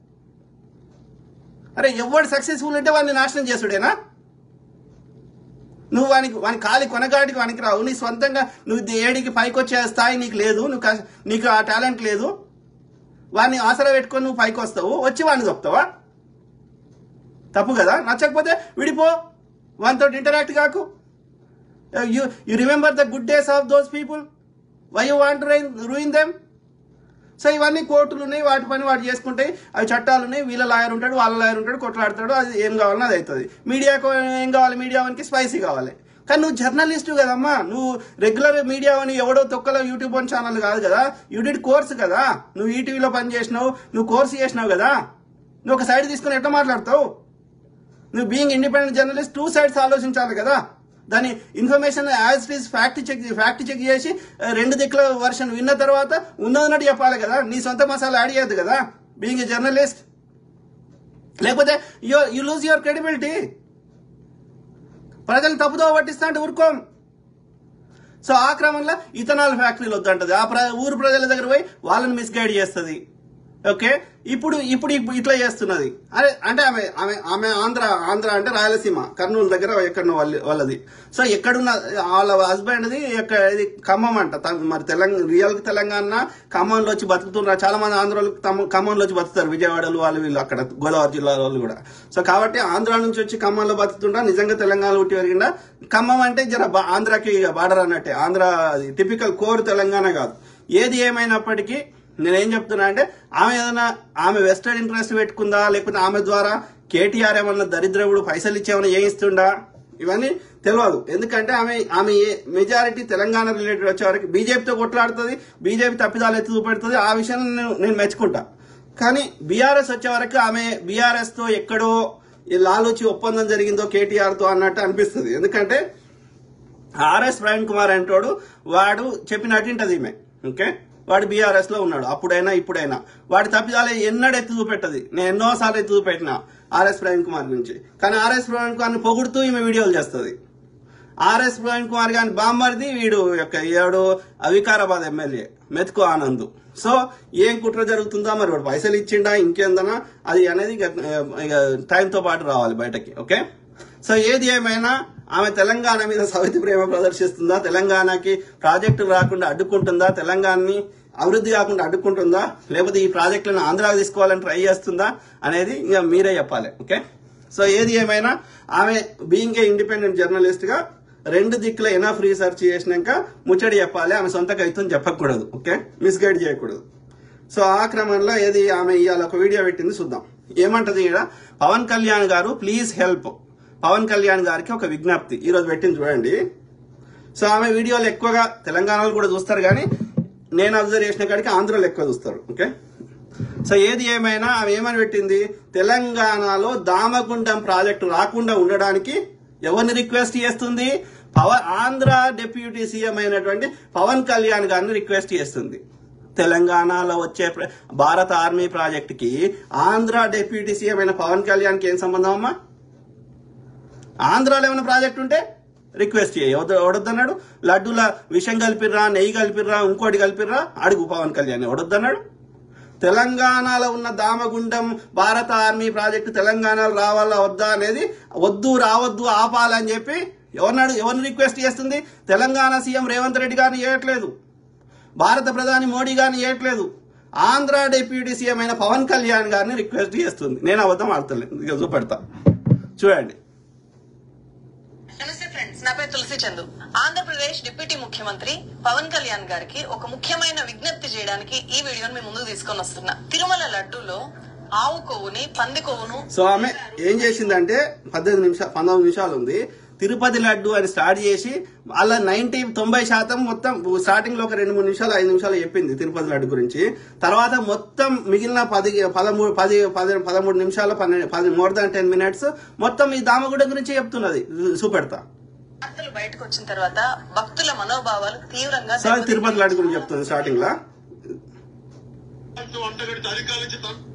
అరే ఎవడు సక్సెస్ఫుల్ అంటే వాడిని నాశనం చేసుడేనా నువ్వు వానికి వాని కాలి కొనగాడికి వానికి రావు నీ సొంతంగా నువ్వు ఏడికి పైకి వచ్చే స్థాయి నీకు లేదు నువ్వు కష్ట- నీకు ఆ టాలెంట్ లేదు వాడిని ఆసరా పెట్టుకొని నువ్వు పైకి వస్తావు వచ్చి వాడిని చెప్తావా తప్పు కదా నచ్చకపోతే విడిపో వానితో ఇంటరాక్ట్ కాకు you you remember the good days of those people why you want ruin them so ఇవన్నీ కోర్టులు ఉన్నాయి వాటి పని వాటి చేసుకుంటాయి అవి చట్టాలు ఉన్నాయి వీళ్ళ లాయర్ ఉంటాడు వాళ్ళ లాయర్ ఉంటాడు కొట్లాడతాడు అది ఏం కావాలన్నా అది అవుతుంది మీడియాకు ఏం కావాలి మీడియా వానికి స్పైసీ కావాలి కానీ నువ్వు జర్నలిస్ట్ కదమ్మా నువ్వు రెగ్యులర్ మీడియా అని ఎవడో తొక్కలో యూట్యూబ్ అని ఛానల్ కాదు కదా యూ డిడ్ కోర్స్ కదా నువ్వు ఈటీవీలో పని చేసినావు నువ్వు కోర్స్ చేసినావు కదా నువ్వు ఒక సైడ్ తీసుకుని ఎట్లా మాట్లాడతావు నువ్వు being independent journalist two sides ఆలోచించాలి కదా దాని information as it is fact check fact check చేసి ఆ, రెండు దిక్కుల వర్షన్ విన్న తర్వాత ఉన్నదన్నట్టు చెప్పాలి కదా నీ సొంత మసాలా యాడ్ చేయద్దు కదా బీయింగ్ ఏ జర్నలిస్ట్ లేకపోతే you you lose your credibility ప్రజలు తప్పుదో పట్టిస్తా అంటే ఊరుకోం సో ఆ క్రమంలో ఇథనాల్ ఫ్యాక్టరీలు వద్దంటది ఆ ప్ర ఊరు ప్రజల దగ్గర పోయి వాళ్ళని మిస్గైడ్ చేస్తుంది ఓకే ఇప్పుడు ఇప్పుడు ఇప్పు- ఇట్లా చేస్తున్నది అరే అంటే ఆమె ఆమె ఆమె ఆంధ్ర ఆంధ్ర అంటే రాయలసీమ కర్నూలు దగ్గర ఎక్కడో వాళ్ళ వాళ్ళది సో ఎక్కడున్న వాళ్ళ హస్బెండ్ది ఎక్కడ ఇది ఖమ్మం అంట త- మరి తెలంగాణ రియల్ తెలంగాణ ఖమ్మంలో వచ్చి బతుకుతున్నారు చాలా మంది ఆంధ్రలో తమ- ఖమ్మంలో వచ్చి బతుకుతారు విజయవాడలు వాళ్ళు వీళ్ళు అక్కడ గోదావరి జిల్లా వాళ్ళు కూడా సో కాబట్టి ఆంధ్ర నుంచి వచ్చి ఖమ్మంలో బతుకుతుంటా నిజంగా తెలంగాణ పుట్టి పెరిగిందా ఖమ్మం అంటే జర బా- ఆంధ్రాకి బార్డర్ అన్నట్టే ఆంధ్ర అది టిపికల్ కోర్ తెలంగాణ కాదు ఏది ఏమైనప్పటికీ నేనేం చెప్తున్నా అంటే ఆమె ఏదైనా ఆమె వెస్టర్న్ ఇంట్రెస్ట్ పెట్టుకుందా లేకపోతే ఆమె ద్వారా కేటీఆర్ ఏమన్నా దరిద్రవుడు పైసలు ఇచ్చేమన్నా చేయిస్తుండా ఇవన్నీ తెలియదు ఎందుకంటే ఆమె ఆమె మెజారిటీ తెలంగాణ రిలేటెడ్ వచ్చే వరకు బీజేపీతో కొట్లాడుతుంది బీజేపీ తప్పిదాలు ఎత్తి చూపెడుతుంది ఆ విషయాన్ని నేను నేను మెచ్చుకుంటా కానీ బీఆర్ఎస్ వచ్చే వరకు ఆమె బీఆర్ఎస్ తో ఎక్కడో ఈ లాలూచి ఒప్పందం జరిగిందో కేటీఆర్ తో అన్నట్టు అనిపిస్తుంది ఎందుకంటే ఆర్ఎస్ ప్రవీణ్ కుమార్ అంటోడు వాడు చెప్పినట్టు ఉంటది ఈమె ఓకే వాడు బీఆర్ఎస్ లో ఉన్నాడు అప్పుడైనా ఇప్పుడైనా వాడి తప్పిదాలే ఎన్నడూ ఎత్తి చూపెట్టది నేను ఎన్నోసార్లు ఎత్తి చూపెట్టిన ఆర్ఎస్ ప్రవీణ్ కుమార్ గురించి కానీ ఆర్ఎస్ ప్రవీణ్ కుమార్ని పొగుడుతూ ఈమె వీడియోలు చేస్తుంది ఆర్ఎస్ ప్రవీణ్ కుమార్ గారి బామ్మర్ది వీడు యొక్క ఏడు వికారాబాద్ ఎమ్మెల్యే మెతుకు ఆనంద్ సో ఏం కుట్ర జరుగుతుందా మరి వాడు పైసలు ఇచ్చిండా ఇంకేందనా అది అనేది ఇక, ఇక టైంతో పాటు రావాలి బయటకి ఓకే సో ఏది ఏమైనా ఆమె తెలంగాణ మీద సవితి ప్రేమ ప్రదర్శిస్తుందా తెలంగాణకి ప్రాజెక్టులు రాకుండా అడ్డుకుంటుందా తెలంగాణని అభివృద్ధి కాకుండా అడ్డుకుంటుందా లేకపోతే ఈ ప్రాజెక్టులను ఆంధ్రాకి తీసుకోవాలని ట్రై చేస్తుందా అనేది ఇంకా మీరే చెప్పాలి ఓకే సో ఏది ఏమైనా ఆమె బీయింగ్ ఏ ఇండిపెండెంట్ జర్నలిస్ట్ గా రెండు దిక్కుల ఎనఫ్ రీసెర్చ్ చేసినాక ముచ్చడి చెప్పాలి ఆమె సొంత కవిత్వం చెప్పకూడదు ఓకే మిస్గైడ్ చేయకూడదు సో ఆ క్రమంలో ఏది ఆమె ఇవాళ ఒక వీడియో పెట్టింది చూద్దాం ఏమంటది ఈడ పవన్ కళ్యాణ్ గారు ప్లీజ్ హెల్ప్ పవన్ కళ్యాణ్ గారికి ఒక విజ్ఞప్తి ఈ రోజు పెట్టింది చూడండి సో ఆమె వీడియోలు ఎక్కువగా తెలంగాణలో కూడా చూస్తారు కానీ నేను అబ్జర్వ్ చేసిన కాడికి ఆంధ్రలో ఎక్కువ చూస్తారు ఓకే సో ఏది ఏమైనా ఆమె ఏమని పెట్టింది తెలంగాణలో దామగుండం ప్రాజెక్టు రాకుండా ఉండడానికి ఎవరిని రిక్వెస్ట్ చేస్తుంది పవన్ ఆంధ్ర డిప్యూటీ సీఎం అయినటువంటి పవన్ కళ్యాణ్ గారిని రిక్వెస్ట్ చేస్తుంది తెలంగాణలో వచ్చే ప్ర- భారత ఆర్మీ ప్రాజెక్టుకి ఆంధ్ర డిప్యూటీ సీఎం అయిన పవన్ కళ్యాణ్కి ఏం సంబంధం అమ్మా ఆంధ్రాలో ఏమైనా ప్రాజెక్ట్ ఉంటే రిక్వెస్ట్ చేయి ఎవడొద్దన్నాడు లడ్డూల విషం కలిపిర్రా నెయ్యి కలిపిర్రా ఇంకోటి కలిపిర్రా అడుగు పవన్ కళ్యాణ్ ఎవడొద్దన్నాడు తెలంగాణలో ఉన్న దామగుండం భారత ఆర్మీ ప్రాజెక్టు తెలంగాణలో రావాలా వద్దా అనేది వద్దు రావద్దు ఆపాలని చెప్పి ఎవరినాడు ఎవరిని రిక్వెస్ట్ చేస్తుంది తెలంగాణ సీఎం రేవంత్ రెడ్డి గారిని చేయట్లేదు భారత ప్రధాని మోడీ గారిని చేయట్లేదు ఆంధ్ర డిప్యూటీ సీఎం అయిన పవన్ కళ్యాణ్ గారిని రిక్వెస్ట్ చేస్తుంది నేను అబద్ధం ఆడతలేదు ఇక చూపెడతా చూడండి నా పేరు తులసి చందు ఆంధ్రప్రదేశ్ డిప్యూటీ ముఖ్యమంత్రి పవన్ కళ్యాణ్ గారికి ఒక ముఖ్యమైన విజ్ఞప్తి చేయడానికి ఈ వీడియోని మీ ముందుకు తీసుకొని వస్తున్నా తిరుమల లడ్డూలో ఆవు కొవ్వుని పంది కొవ్వును సో ఆమె ఏం చేసిందంటే పద్దెనిమిది నిమిషాలు పంతొమ్మిది నిమిషాలు ఉంది తిరుపతి లడ్డు అని స్టార్ట్ చేసి అలా నైన్టీ తొంభై శాతం మొత్తం స్టార్టింగ్ లో ఒక రెండు మూడు నిమిషాలు ఐదు నిమిషాలు చెప్పింది తిరుపతి లడ్డు గురించి తర్వాత మొత్తం మిగిలిన పది పదమూడు పది పది పదమూడు నిమిషాలు పన్నెండు పది మోర్ దాన్ టెన్ మినిట్స్ మొత్తం ఈ దామగుడ గురించి చెప్తున్నది చూపెడతా వార్తలు బయటకు వచ్చిన తర్వాత భక్తుల మనోభావాలు తీవ్రంగా సో అది తిరుపతి లడ్డు గురించి చెప్తుంది స్టార్టింగ్ లా వంటగడితే అధికారుల నుంచి తప్ప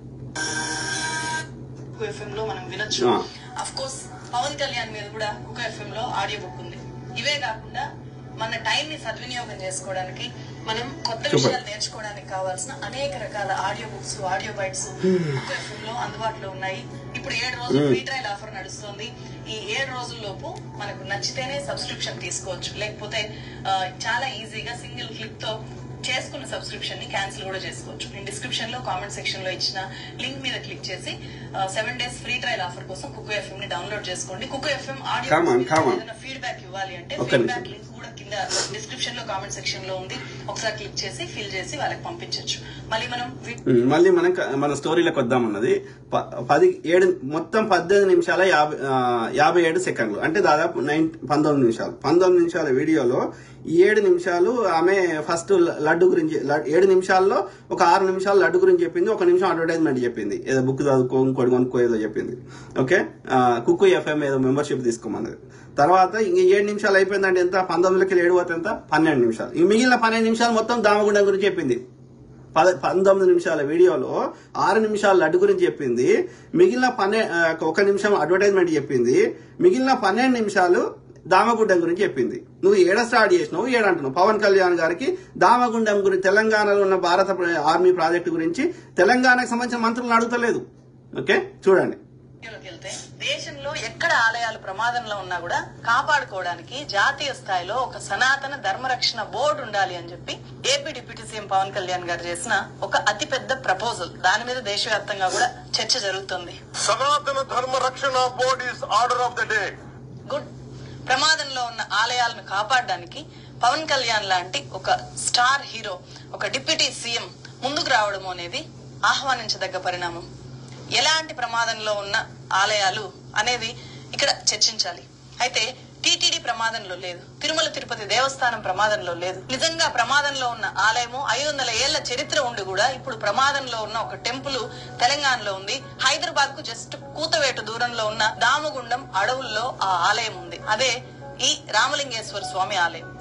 ఎఫ్ఎం లో మనం వినొచ్చు ఆ. అఫ్ కోర్స్ పవన్ కళ్యాణ్ మీద కూడా కుక ఎఫ్ఎం లో ఆడియో బుక్ ఉంది ఇవే కాకుండా మన టైం ని సద్వినియోగం చేసుకోవడానికి మనం కొత్త Super. విషయాలు నేర్చుకోవడానికి కావాల్సిన అనేక రకాల audio books audio bytes Kuku FM లో అందుబాటులో ఉన్నాయి ఇప్పుడు ఏడు రోజులు ఫ్రీ ట్రయల్ ఆఫర్ నడుస్తుంది ఈ ఏడు రోజుల్లోపు మనకు నచ్చితేనే సబ్స్క్రిప్షన్ తీసుకోవచ్చు లేకపోతే ఆ, చాలా ఈజీగా సింగిల్ క్లిక్ తో చేసుకున్న సబ్స్క్రిప్షన్ ని క్యాన్సిల్ కూడా చేసుకోవచ్చు నేను డిస్క్రిప్షన్ లో కామెంట్ సెక్షన్ లో ఇచ్చిన లింక్ మీద క్లిక్ చేసి seven days free trial offer కోసం కుకు ఎఫ్ఎం ని డౌన్లోడ్ చేసుకోండి Kuku FM audio Come on, come on. ఏదైనా ఫీడ్బ్యాక్ ఇవ్వాలి అంటే ఒక్క ఫీడ్బ్యాక్ నిమిషం. లింక్ కూడా కింద డిస్క్రిప్షన్ లో కామెంట్ సెక్షన్ లో ఉంది ఒకసారి క్లిక్ చేసి ఫిల్ చేసి వాళ్ళకి పంపించవచ్చు మళ్ళీ మనం వి- ఉమ్, మళ్ళీ మనం క- మన స్టోరీలోకి వద్దామన్నది ప- పది ఏడు మొత్తం పద్దెనిమిది నిమిషాల యాభై ఆ, యాభై ఏడు సెకండ్లు అంటే దాదాపు నైన్ పంతొమ్మిది నిమిషాలు పంతొమ్మిది నిమిషాల వీడియోలో ఈ ఏడు నిమిషాలు ఆమె ఫస్ట్ లడ్డు గురించి ల- ఏడు నిమిషాల్లో ఒక ఆరు నిమిషాలు లడ్డు గురించి చెప్పింది ఒక నిమిషం అడ్వర్టైజ్మెంట్ చెప్పింది ఏదో బుక్ చదువుకో ఇంకోటి కొనుక్కో ఏదో చెప్పింది ఓకే కుక్కు ఎఫ్ఎం ఏదో మెంబర్షిప్ తీసుకోమన్నది తర్వాత ఇంక ఏడు నిమిషాలు అయిపోయిందంటే ఎంత పంతొమ్మిదికి ఏడు పోతే ఎంత పన్నెండు నిమిషాలు ఈ మిగిలిన పన్నెండు నిమిషాలు మొత్తం దామగుండం గురించి చెప్పింది పద పంతొమ్మిది నిమిషాల వీడియోలో ఆరు నిమిషాల లడ్డు గురించి చెప్పింది మిగిలిన పన్నె ఆ, ఒక నిమిషం అడ్వర్టైజ్మెంట్ చెప్పింది మిగిలిన పన్నెండు నిమిషాలు దామగుండం గురించి చెప్పింది నువ్వు ఏడ స్టార్ట్ చేసినావు ఏడంటున్నావు పవన్ కళ్యాణ్ గారికి దామగుండం గురించి తెలంగాణలో ఉన్న భారత ప్ర- ఆర్మీ ప్రాజెక్టు గురించి తెలంగాణకు సంబంధించిన మంత్రులను అడుగుతలేదు ఓకే చూడండి వీడియోలోకి వెళ్తే దేశంలో ఎక్కడ ఆలయాలు ప్రమాదంలో ఉన్నా కూడా కాపాడుకోవడానికి జాతీయ స్థాయిలో ఒక సనాతన ధర్మరక్షణ బోర్డు ఉండాలి అని చెప్పి AP deputy CM Pawan Kalyan garu చేసిన ఒక అతిపెద్ద ప్రపోజల్ దాని మీద దేశవ్యాప్తంగా కూడా చర్చ జరుగుతుంది Sanatana Dharma Rakshana board is order of the day good ప్రమాదంలో ఉన్న ఆలయాలను కాపాడడానికి పవన్ కళ్యాణ్ లాంటి ఒక స్టార్ హీరో ఒక డిప్యూటీ సీఎం ముందుకు రావడం అనేది ఆహ్వానించదగ్గ పరిణామం ఎలాంటి ప్రమాదంలో ఉన్న ఆలయాలు అనేది ఇక్కడ చర్చించాలి అయితే టీటీడీ ప్రమాదంలో లేదు తిరుమల తిరుపతి దేవస్థానం ప్రమాదంలో లేదు నిజంగా ప్రమాదంలో ఉన్న ఆలయము ఐదు వందల ఏళ్ల చరిత్ర ఉండి కూడా ఇప్పుడు ప్రమాదంలో ఉన్న ఒక టెంపుల్ తెలంగాణలో ఉంది హైదరాబాద్ కు జస్ట్ కూతవేటు దూరంలో ఉన్న దామగుండం అడవుల్లో ఆ ఆలయం ఉంది అదే ఈ రామలింగేశ్వర స్వామి ఆలయం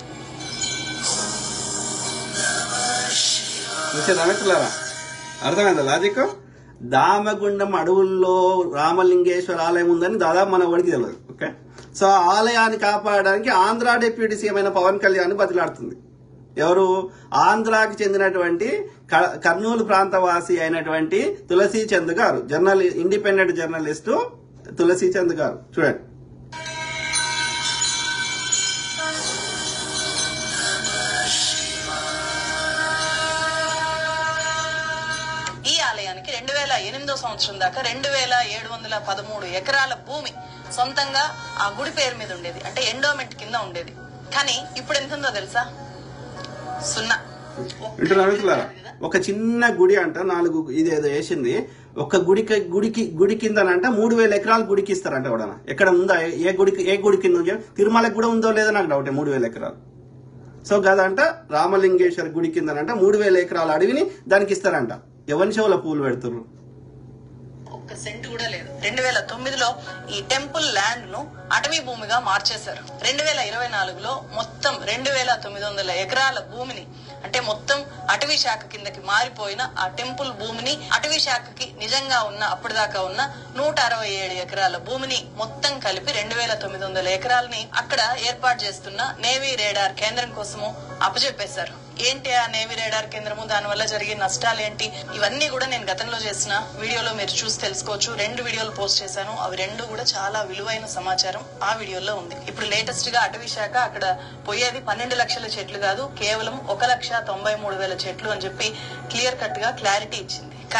చూసారా మిత్రులారా అర్థమైందా లాజిక్ దామగుండం అడవుల్లో రామలింగేశ్వర ఆలయం ఉందని దాదాపు మన వాడికి తెలియదు ఓకే సో ఆ ఆలయాన్ని కాపాడడానికి ఆంధ్ర డిప్యూటీ సీఎం అయిన పవన్ కళ్యాణ్ బతిలాడుతుంది ఎవరు ఆంధ్రాకి చెందినటువంటి క- కర్నూలు ప్రాంతవాసి అయినటువంటి తులసి చంద్ గారు జర్నలి ఇండిపెండెంట్ జర్నలిస్టు తులసి చంద్ గారు చూడండి ఈ ఆలయానికి రెండు వేల ఎనిమిదో సంవత్సరం దాకా రెండు వేల ఏడు వందల పదమూడు ఎకరాల భూమి సొంతంగా ఆ గుడి పేరు మీద ఉండేది అంటే ఎండోమెంట్ కింద ఉండేది కానీ ఇప్పుడు ఎంత ఉందో తెలుసా సున్నా ఒక్క వింటున్నారు మిత్రులారా ఒక చిన్న గుడి అంట నాలుగు ఇది ఏదో వేసింది ఒక గుడికి గుడికి గుడి కిందనంట మూడు వేల ఎకరాలు గుడికి ఇస్తారంట ఎవడన్నా ఎక్కడ ఉందా ఏ- ఏ గుడికి ఏ గుడి కింద ఉంది? తిరుమలకి కూడా ఉందో లేదో నాకు డౌట్ మూడు వేల ఎకరాలు సో గదంట రామలింగేశ్వర గుడి కిందనంట మూడు వేల ఎకరాల అడవిని దానికి ఇస్తారంట ఎవరి చెవుల పూలు పెడుతుర్రు ఒక్క సెంట్ కూడా లేదు రెండు వేల తొమ్మిదిలో ఈ టెంపుల్ ల్యాండ్ ను అటవీ భూమిగా మార్చేశారు రెండు వేల ఇరవై నాలుగులో మొత్తం రెండు వేల తొమ్మిది వందల ఎకరాల భూమిని అంటే మొత్తం అటవీ శాఖ కిందకి మారిపోయిన ఆ టెంపుల్ భూమిని అటవీ శాఖకి నిజంగా ఉన్న అప్పటిదాకా ఉన్న నూట అరవై ఏడు ఎకరాల భూమిని మొత్తం కలిపి రెండు వేల తొమ్మిది వందల ఎకరాలని అక్కడ ఏర్పాటు చేస్తున్న నేవీ రేడార్ కేంద్రం కోసము అప్పచెప్పేశారు ఏంటి ఆ నేవీ రేడార్ కేంద్రము దాని వల్ల జరిగే నష్టాలు ఏంటి ఇవన్నీ కూడా నేను గతంలో చేసిన వీడియోలో మీరు చూసి తెలుసుకోవచ్చు రెండు వీడియోలు పోస్ట్ చేశాను అవి రెండు కూడా చాలా విలువైన సమాచారం ఆ వీడియోలో ఉంది ఇప్పుడు లేటెస్ట్ గా అటవీ శాఖ అక్కడ పోయేది పన్నెండు లక్షల చెట్లు కాదు కేవలం ఒక లక్ష తొంభై మూడు వేల చెట్లు అని చెప్పి క్లియర్ కట్ గా క్లారిటీ ఇచ్చింది కానీ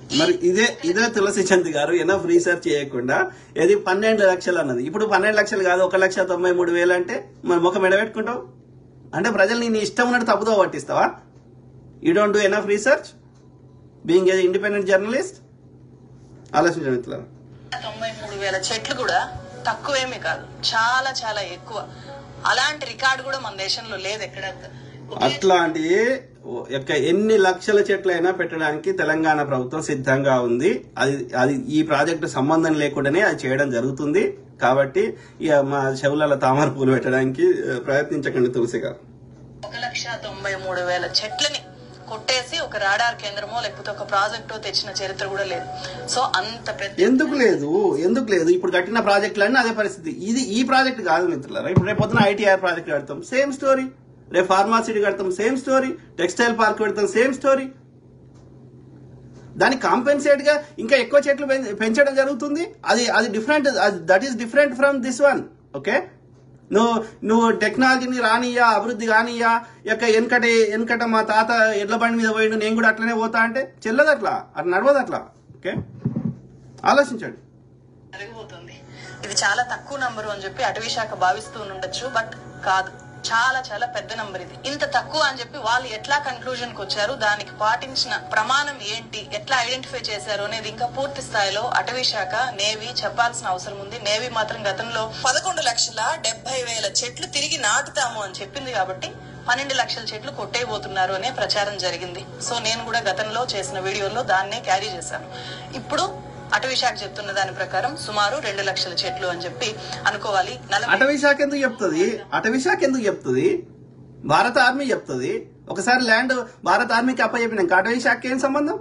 మరి ఇదే ఇదే తులసి చంద్ గారు ఎనఫ్ రీసెర్చ్ చేయకుండా ఇది పన్నెండు లక్షలు అన్నది ఇప్పుడు పన్నెండు లక్షలు కాదు ఒక లక్ష తొంభై మూడు వేలు అంటే మరి ముఖం ఎడబెట్టుకుంటావు అంటే ప్రజల్ని నీ ఇష్టం ఉన్నట్టు తప్పుదో పట్టిస్తావా you don't do enough research being a independent journalist ఆలోచించండి మిత్రులారా తొంభై మూడు వేల చెట్లు కూడా తక్కువేమీ కాదు చాలా చాలా ఎక్కువ అలాంటి రికార్డు కూడా మన దేశంలో లేదు ఎక్కడ అట్లాంటి యొక్క ఎన్ని లక్షల చెట్లైనా పెట్టడానికి తెలంగాణ ప్రభుత్వం సిద్ధంగా ఉంది అది అది ఈ ప్రాజెక్టు సంబంధం లేకుండానే అది చేయడం జరుగుతుంది కాబట్టి ఇక మా చెవులలో తామర పూలు పెట్టడానికి ఆ, ప్రయత్నించకండి తులసి గారు ఒక లక్ష తొంభై మూడు వేల చెట్లని కొట్టేసి ఒక రాడార్ కేంద్రమో లేకపోతే ఒక ప్రాజెక్టో తెచ్చిన చరిత్ర కూడా లేదు సో అంత పెద్ద ఎందుకు లేదు ఎందుకు లేదు ఇప్పుడు కట్టిన ప్రాజెక్టులన్నీ అదే పరిస్థితి ఇది ఈ ప్రాజెక్ట్ కాదు మిత్రులారా ఇప్పుడు రేపు పొద్దున ఐటీఆర్ ప్రాజెక్ట్ కడతాం సేమ్ స్టోరీ రేపు ఫార్మాసిటీ కడతాం సేమ్ స్టోరీ టెక్స్టైల్ పార్క్ పెడతాం సేమ్ స్టోరీ దానికి కాంపెన్సేట్ గా ఇంకా ఎక్కువ చెట్లు పెం- పెంచడం జరుగుతుంది అది అది different that is different from this one okay నువ్వు నువ్వు టెక్నాలజీని రానియా అభివృద్ధి కానియా యొక్క వెనకట వెనకట మా తాత ఎడ్ల బండి మీద పోయిండు నేను కూడా అట్లనే పోతా అంటే చెల్లదు అట్లా అట్లా నడవదు అట్లా ఓకే ఆలోచించండి జరిగిపోతుంది ఇది చాలా తక్కువ నంబరు అని చెప్పి అటవీ శాఖ భావిస్తూ ఉండొచ్చు బట్ కాదు చాలా చాలా పెద్ద నంబర్ ఇది ఇంత తక్కువ అని చెప్పి వాళ్ళు ఎట్లా కన్క్లూజన్ కి వచ్చారు దానికి పాటించిన ప్రమాణం ఏంటి ఎట్లా ఐడెంటిఫై చేశారు అనేది ఇంకా పూర్తి స్థాయిలో అటవీ శాఖ నేవీ చెప్పాల్సిన అవసరం ఉంది నేవీ మాత్రం గతంలో పదకొండు లక్షల డెబ్బై వేల చెట్లు తిరిగి నాటుతాము అని చెప్పింది కాబట్టి పన్నెండు లక్షల చెట్లు కొట్టేయబోతున్నారు అనే ప్రచారం జరిగింది సో నేను కూడా గతంలో చేసిన వీడియోలో దాన్నే క్యారీ చేశాను ఇప్పుడు అటవీ శాఖ చెప్తున్న దాని ప్రకారం సుమారు రెండు లక్షల చెట్లు అని చెప్పి అనుకోవాలి నలభై అటవీ శాఖ ఎందుకు చెప్తుంది అటవీ శాఖ ఎందుకు చెప్తుంది భారత ఆర్మీ చెప్తుంది ఒకసారి ల్యాండ్ భారత ఆర్మీకి అప్పచెప్పినాక అటవీ శాఖకి ఏం సంబంధం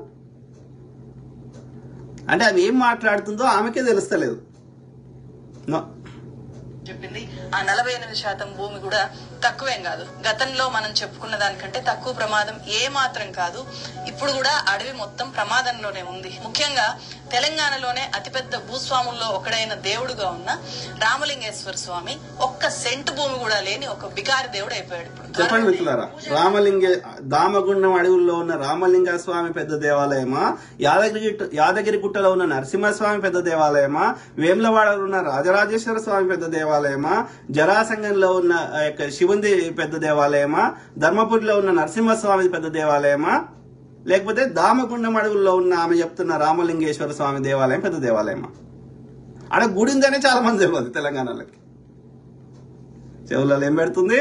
అంటే ఆమె ఏం మాట్లాడుతుందో ఆమెకే తెలుస్తలేదు No. చెప్పింది ఆ నలభై ఎనిమిది శాతం భూమి కూడా తక్కువేం కాదు గతంలో మనం చెప్పుకున్న దానికంటే తక్కువ ప్రమాదం ఏ మాత్రం కాదు ఇప్పుడు కూడా అడవి మొత్తం ప్రమాదంలోనే ఉంది ముఖ్యంగా తెలంగాణలోనే అతిపెద్ద భూస్వాముల్లో ఒకడైన దేవుడుగా ఉన్న రామలింగేశ్వర స్వామి ఒక్క సెంటు భూమి కూడా లేని ఒక బికారి దేవుడు అయిపోయాడు ఇప్పుడు చెప్పండి మిత్రులారా రామలింగ దామగుండం అడవుల్లో ఉన్న రామలింగ స్వామి పెద్ద దేవాలయమా యాదగిరి యాదగిరి గుట్టలో ఉన్న నరసింహస్వామి పెద్ద దేవాలయమా వేములవాడలో ఉన్న రాజరాజేశ్వర స్వామి పెద్ద దేవాలయమా జరాసంగంలో ఉన్న ఆ యొక్క శివుంది పెద్ద దేవాలయమా ధర్మపురిలో ఉన్న నరసింహస్వామి పెద్ద దేవాలయమా లేకపోతే దామగుండం అడవుల్లో ఉన్న ఆమె చెప్తున్న రామలింగేశ్వర స్వామి దేవాలయం పెద్ద దేవాలయమా ఆడ గుడి ఉందనే చాలా మంది తెలియదు తెలంగాణలోకి చెవులలో ఏం పెడుతుంది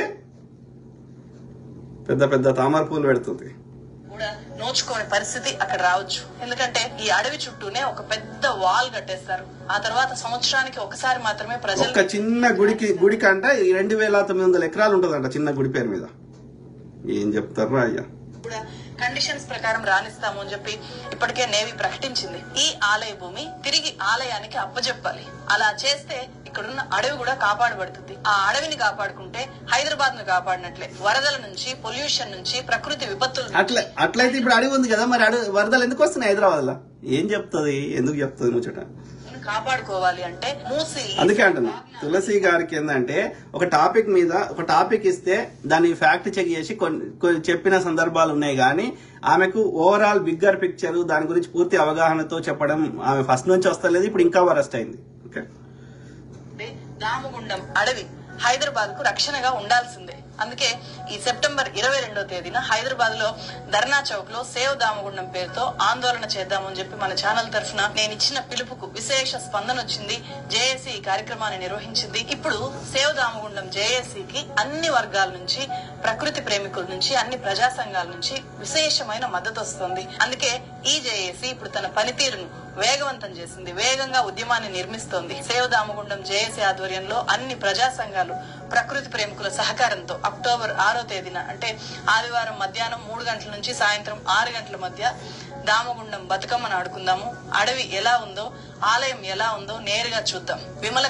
పెద్ద పెద్ద తామర పూలు పెడుతుంది కూడా నోచుకోని పరిస్థితి అక్కడ రావచ్చు ఎందుకంటే ఈ అడవి చుట్టూనే ఒక పెద్ద వాల్ కట్టేస్తారు ఆ తర్వాత సంవత్సరానికి ఒకసారి మాత్రమే ప్రజలు ఒక్క చిన్న గుడికి గుడికి అంట ఈ రెండు వేల తొమ్మిది వందల ఎకరాలు ఉంటుందంట చిన్న గుడి పేరు మీద ఏం చెప్తారా అయ్యా కూడా కండిషన్స్ ప్రకారం రాణిస్తాము అని చెప్పి ఇప్పటికే నేవీ ప్రకటించింది ఈ ఆలయ భూమి తిరిగి ఆలయానికి అప్పజెప్పాలి అలా చేస్తే ఇక్కడున్న అడవి కూడా కాపాడబడుతుంది ఆ అడవిని కాపాడుకుంటే హైదరాబాద్ ను కాపాడినట్లే వరదల నుంచి పొల్యూషన్ నుంచి ప్రకృతి విపత్తుల నుంచి అట్లా అట్లయితే ఇప్పుడు అడవి ఉంది కదా మరి అడవి వరదలు ఎందుకు వస్తున్నాయి హైదరాబాద్ లో ఏం చెప్తుంది ఎందుకు చెప్తుంది ముచ్చట కాపాడుకోవాలి అంటే మూసి అందుకే అంటున్నా తులసి గారికి ఏంటంటే ఒక టాపిక్ మీద ఒక టాపిక్ ఇస్తే దాన్ని ఫ్యాక్ట్ చెక్ చేసి కొన్ని కొన్ని చెప్పిన సందర్భాలు ఉన్నాయి కానీ ఆమెకు ఓవరాల్ బిగ్గర్ పిక్చర్ దాని గురించి పూర్తి అవగాహనతో చెప్పడం ఆమె ఫస్ట్ నుంచి వస్తలేదు ఇప్పుడు ఇంకా వరస్ట్ అయింది ఓకే అంటే దామగుండం అడవి హైదరాబాద్ కు రక్షణగా ఉండాల్సిందే అందుకే ఈ సెప్టెంబర్ ఇరవై రెండో తేదీన హైదరాబాద్ లో ధర్నా చౌక్ లో సేవ్ దామగుండం పేరుతో ఆందోళన చేద్దామని చెప్పి మన ఛానల్ తరఫున నేను ఇచ్చిన పిలుపుకు విశేష స్పందన వచ్చింది జేఏసీ ఈ కార్యక్రమాన్ని నిర్వహించింది ఇప్పుడు సేవ్ దామగుండం జేఏసీ కి అన్ని వర్గాల నుంచి ప్రకృతి ప్రేమికుల నుంచి అన్ని ప్రజా సంఘాల నుంచి విశేషమైన మద్దతు వస్తుంది అందుకే ఈ జేఏసీ ఇప్పుడు తన పనితీరును వేగవంతం చేసింది వేగంగా ఉద్యమాన్ని నిర్మిస్తోంది సేవ దామగుండం జేఏసీ ఆధ్వర్యంలో అన్ని ప్రజా సంఘాలు ప్రకృతి ప్రేమికుల సహకారంతో అక్టోబర్ ఆరో తేదీన అంటే ఆదివారం మధ్యాహ్నం మూడు గంటల నుంచి సాయంత్రం ఆరు గంటల మధ్య దామగుండం బతుకమ్మను ఆడుకుందాము అడవి ఎలా ఉందో ఆలయం ఎలా ఉందో నేరుగా చూద్దాం విమలక్క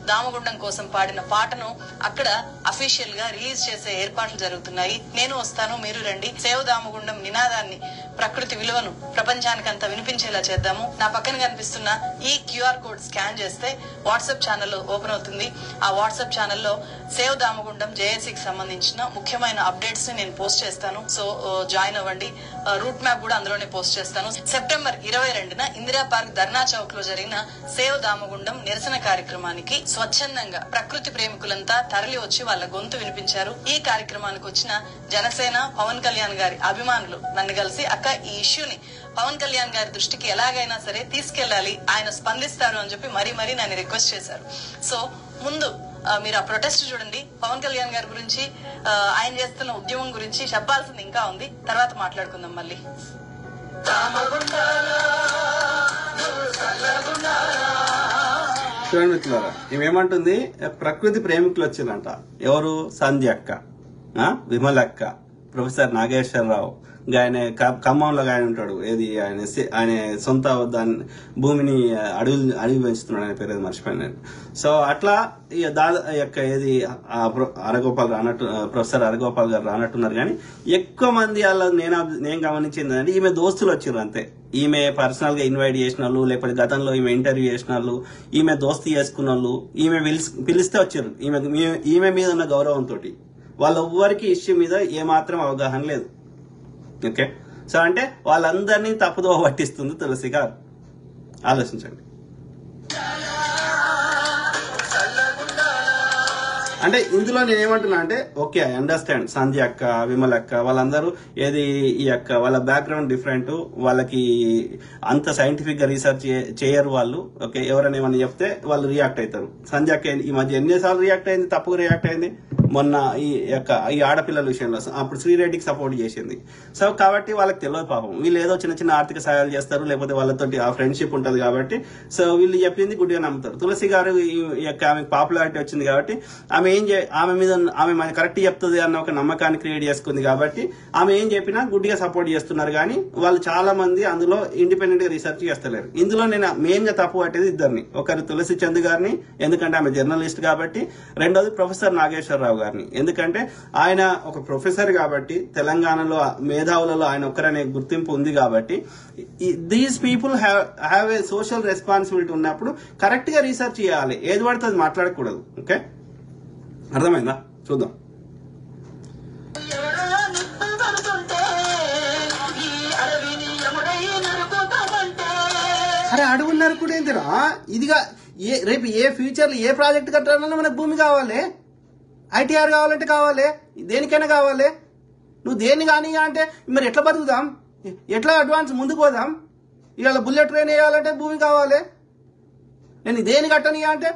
దామగుండం కోసం పాడిన పాటను అక్కడ అఫీషియల్ గా రిలీజ్ చేసే ఏర్పాట్లు జరుగుతున్నాయి నేను వస్తాను మీరు రండి సేవ్ దామగుండం నినాదాన్ని ప్రకృతి విలువను ప్రపంచానికంతా వినిపించేలా చేద్దాము నా పక్కన కనిపిస్తున్న ఈ క్యూఆర్ కోడ్ స్కాన్ చేస్తే వాట్సాప్ ఛానల్ ఓపెన్ అవుతుంది ఆ వాట్సాప్ ఛానల్లో సేవ్ దామగుండం జేఏసీకి సంబంధించిన ముఖ్యమైన అప్డేట్స్ ని నేను పోస్ట్ చేస్తాను సో ఆ, జాయిన్ అవ్వండి ఆ, రూట్ మ్యాప్ కూడా అందులోనే పోస్ట్ చేస్తాను సెప్టెంబర్ ఇరవై రెండున ఇందిరా పార్క్ ధర్నా చౌక్ లో జరిగిన సేవ్ దామగుండం నిరసన కార్యక్రమానికి స్వచ్ఛందంగా ప్రకృతి ప్రేమికులంతా తరలి వచ్చి వాళ్ళ గొంతు వినిపించారు ఈ కార్యక్రమానికి వచ్చిన జనసేన పవన్ కళ్యాణ్ గారి అభిమానులు నన్ను కలిసి అక్క ఈ ఇష్యూని పవన్ కళ్యాణ్ గారి దృష్టికి ఎలాగైనా సరే తీసుకెళ్లాలి ఆయన స్పందిస్తారు అని చెప్పి మరీ మరీ నన్ను రిక్వెస్ట్ చేశారు సో ముందు ఆ, మీరు ఆ ప్రొటెస్ట్ చూడండి పవన్ కళ్యాణ్ గారి గురించి ఆ, ఆయన చేస్తున్న ఉద్యమం గురించి చెప్పాల్సింది ఇంకా ఉంది తర్వాత మాట్లాడుకుందాం మళ్ళీ చూడండి మిత్రులారా ఏమేమంటుంది ప్రకృతి ప్రేమికులు వచ్చిందంట ఎవరు సంధ్య అక్క ఆ? విమల అక్క ప్రొఫెసర్ నాగేశ్వరరావు ఇంకా ఆయన క- ఖమ్మంలో ఆయన ఉంటాడు ఏది ఆయన సి- ఆయన సొంత దాని భూమిని అడవి అడవి పెంచుతున్నాడు ఆయన పేరు ఏదో మర్చిపోయాను నేను సో అట్లా ఈ దాదా యొక్క ఏది ఆ ప్రొ- అరగోపాల్ రానట్టు ఆ, ప్రొఫెసర్ అరగోపాల్ గారు రానట్టున్నారు కానీ ఎక్కువ మంది అలా నేను అబ్- నేను గమనించింది అంటే ఈమె దోస్తులు వచ్చారు అంతే ఈమె పర్సనల్ గా ఇన్వైట్ చేసిన వాళ్ళు లేకపోతే గతంలో ఈమె ఇంటర్వ్యూ చేసిన వాళ్ళు ఈమె దోస్తీ చేసుకున్న వాళ్ళు ఈమె పిలిస్- పిలిస్తే వచ్చారు ఈమె ఈమె- ఈమె మీద ఉన్న గౌరవంతో వాళ్ళ ఎవ్వరికి ఇష్యూ మీద ఏమాత్రం అవగాహన లేదు ఓకే సో అంటే వాళ్ళందరినీ తప్పుదో పట్టిస్తుంది తులసి గారు ఆలోచించండి అంటే ఇందులో నేను ఏమంటున్నా అంటే ఓకే ఐ అండర్స్టాండ్ సంధ్య అక్క విమల్ అక్క వాళ్ళందరూ ఏది ఈ అక్క వాళ్ళ బ్యాక్గ్రౌండ్ డిఫరెంట్ వాళ్ళకి అంత సైంటిఫిక్ గా రీసెర్చ్ చేయరు వాళ్ళు ఓకే ఎవరైనా ఏమన్నా చెప్తే వాళ్ళు రియాక్ట్ అవుతారు సంధ్య అక్క ఈ మధ్య ఎన్నిసార్లు రియాక్ట్ అయింది తప్పుగా రియాక్ట్ అయింది మొన్న ఈ యొక్క ఈ ఆడపిల్లల విషయంలో అప్పుడు శ్రీరెడ్డికి సపోర్ట్ చేసింది సో కాబట్టి వాళ్ళకి తెలియదు పాపం వీళ్ళు ఏదో చిన్న చిన్న ఆర్థిక సహాయాలు చేస్తారు లేకపోతే వాళ్ళతోటి ఆ ఫ్రెండ్షిప్ ఉంటది కాబట్టి సో వీళ్ళు చెప్పింది గుడ్డిగా నమ్ముతారు తులసి గారు ఈ ఈ యొక్క ఆమెకు పాపులారిటీ వచ్చింది కాబట్టి ఆమె ఏం చే ఆమె మీద ఆమె మన కరెక్ట్ చెప్తుంది అన్న ఒక నమ్మకాన్ని క్రియేట్ చేసుకుంది కాబట్టి ఆమె ఏం చెప్పినా గుడ్డిగా సపోర్ట్ చేస్తున్నారు కానీ వాళ్ళు చాలా మంది అందులో ఇండిపెండెంట్ గా రీసెర్చ్ చేస్తలేరు ఇందులో నేను మెయిన్ గా తప్పు పట్టేది ఇద్దరిని ఒకరు తులసి చంద్ గారిని ఎందుకంటే ఆమె జర్నలిస్ట్ కాబట్టి రెండోది ప్రొఫెసర్ నాగేశ్వరరావు గారిని ఎందుకంటే ఆయన ఒక ప్రొఫెసర్ కాబట్టి తెలంగాణలో మేధావులలో ఆయన ఒక్కరనే గుర్తింపు ఉంది కాబట్టి these people have have a social responsibility ఉన్నప్పుడు కరెక్ట్ గా రీసెర్చ్ చేయాలి ఏది పడితే అది మాట్లాడకూడదు ఓకే అర్థమైందా చూద్దాం ఎవరో నిప్పు పడుతుంటే ఈ అడవిని ఎముడై నరుకుతామంటే అరే అడవులు నరుకుడు ఏంటిరా ఇదిగా ఏ రేపు ఏ ఫ్యూచర్ లో ఏ ప్రాజెక్ట్ కట్టాలన్నా మనకు భూమి కావాలి ఐటీఆర్ కావాలంటే కావాలి దేనికైనా కావాలి నువ్వు దేన్ని కానీ అంటే మరి ఎట్లా బతుకుదాం ఎ- ఎట్లా అడ్వాన్స్ ముందుకు పోదాం ఇవాళ బుల్లెట్ ట్రైన్ వేయాలంటే భూమి కావాలి నేను దేని కట్టని అంటే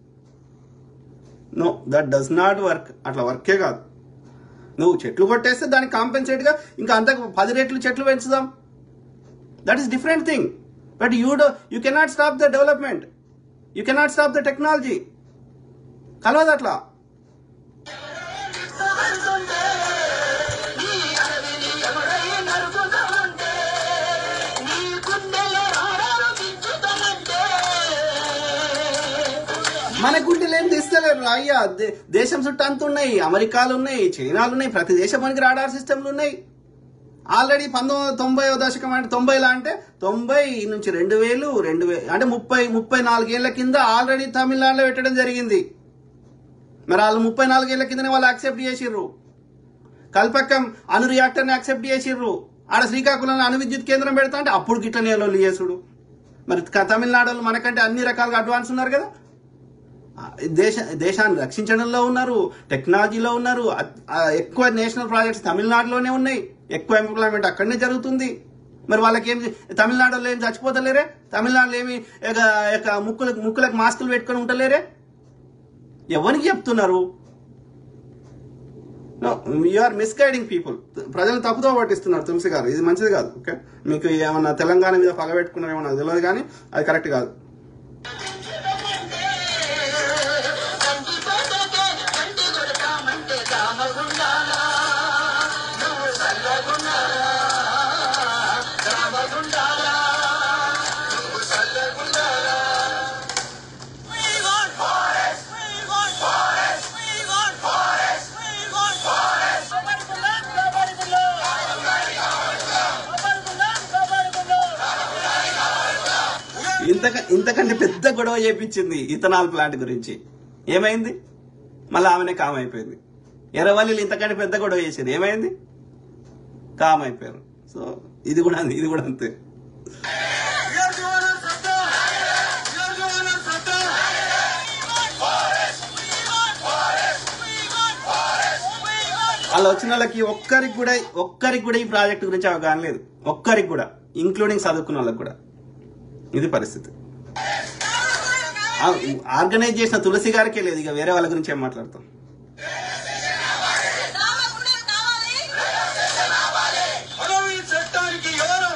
no that does not work అట్లా వర్కే కాదు నువ్వు చెట్లు కొట్టేస్తే దానికి కాంపెన్సేట్ గా ఇంకా అంత పది రెట్లు చెట్లు పెంచుదాం that is different thing but you do you cannot stop the development you cannot stop the technology కలవదు అట్లా నిప్పు పడుతుంటే ఈ అడవిని ఎముడై నరుకుతామంటే నీ గుండెలో ఆడాలు దించుతామంటే మన గుండెలు ఏం తెస్తలేరు అయ్యా దే- దేశం చుట్టూ అంత ఉన్నాయి అమెరికాలు ఉన్నాయి చైనాలు ఉన్నాయి ప్రతి దేశానికి రాడార్ సిస్టమ్లు ఉన్నాయి ఆల్రెడీ పంతొమ్మిది వందల తొంభై దశకం అంటే తొంభైలా అంటే తొంభై నుంచి రెండు వేలు రెండు వేలు అంటే ముప్పై ముప్పై నాలుగేళ్ల కింద ఆల్రెడీ తమిళనాడులో పెట్టడం జరిగింది మరి వాళ్ళు ముప్పై నాలుగేళ్ల కిందనే వాళ్ళు యాక్సెప్ట్ చేసిర్రు కల్పక్కం అణు రియాక్టర్ని యాక్సెప్ట్ చేసిర్రు ఆడ శ్రీకాకుళంలో అణు విద్యుత్ కేంద్రం పెడతా అంటే అప్పుడు గిట్ల నేలలో చేసుడు మరి క- తమిళనాడు వాళ్ళు మనకంటే అన్ని రకాలుగా అడ్వాన్స్ ఉన్నారు కదా ఆ, దేశ దేశాన్ని రక్షించడంలో ఉన్నారు టెక్నాలజీలో ఉన్నారు అ- ఆ, ఎక్కువ నేషనల్ ప్రాజెక్ట్స్ తమిళనాడులోనే ఉన్నాయి ఎక్కువ ఎంప్లాయ్మెంట్ అక్కడనే జరుగుతుంది మరి వాళ్ళకి ఏం తమిళనాడులో ఏం చచ్చిపోతలేరే తమిళనాడులో ఏమి ఇక- ఇక ముక్కులకు ముక్కులకు మాస్కులు పెట్టుకొని ఉంటలేరే ఎవరికి చెప్తున్నారు యు ఆర్ మిస్గైడింగ్ పీపుల్ ప్రజలు తప్పుతో పట్టిస్తున్నారు తులసి గారు ఇది మంచిది కాదు ఓకే మీకు ఏమన్నా తెలంగాణ మీద పగబెట్టుకున్నారేమో నాకు తెలియదు కానీ అది కరెక్ట్ కాదు కంటిపోతకే కంటి కొడతామంటే దామగుండాలా నువ్వు చల్లగుండాలా దామగుండాలా నువ్వు చల్లగుండాలా We want forest! ఇంతకంటే పెద్ద గొడవ చేపించింది ఇథనాల్ ప్లాంట్ గురించి ఏమైంది మళ్ళీ ఆమెనే కామ్ అయిపోయింది ఎర్రవల్లిలు ఇంతకంటే పెద్ద గొడవ చేసింది ఏమైంది కామ్ అయిపోయారు సో ఇది కూడా ఇది కూడా అంతే అలా వచ్చిన వాళ్ళకి ఒక్కరికి కూడా ఒక్కరికి కూడా ఈ ప్రాజెక్ట్ గురించి అవగాహన లేదు ఒక్కరికి కూడా ఇంక్లూడింగ్ చదువుకున్న వాళ్ళకి కూడా ఇది పరిస్థితి ఆర్గనైజ్ చేసిన తులసి గారికే లేదు ఇక వేరే వాళ్ళ గురించి ఏం మాట్లాడతాం అడవి చట్టానికి ఎవరు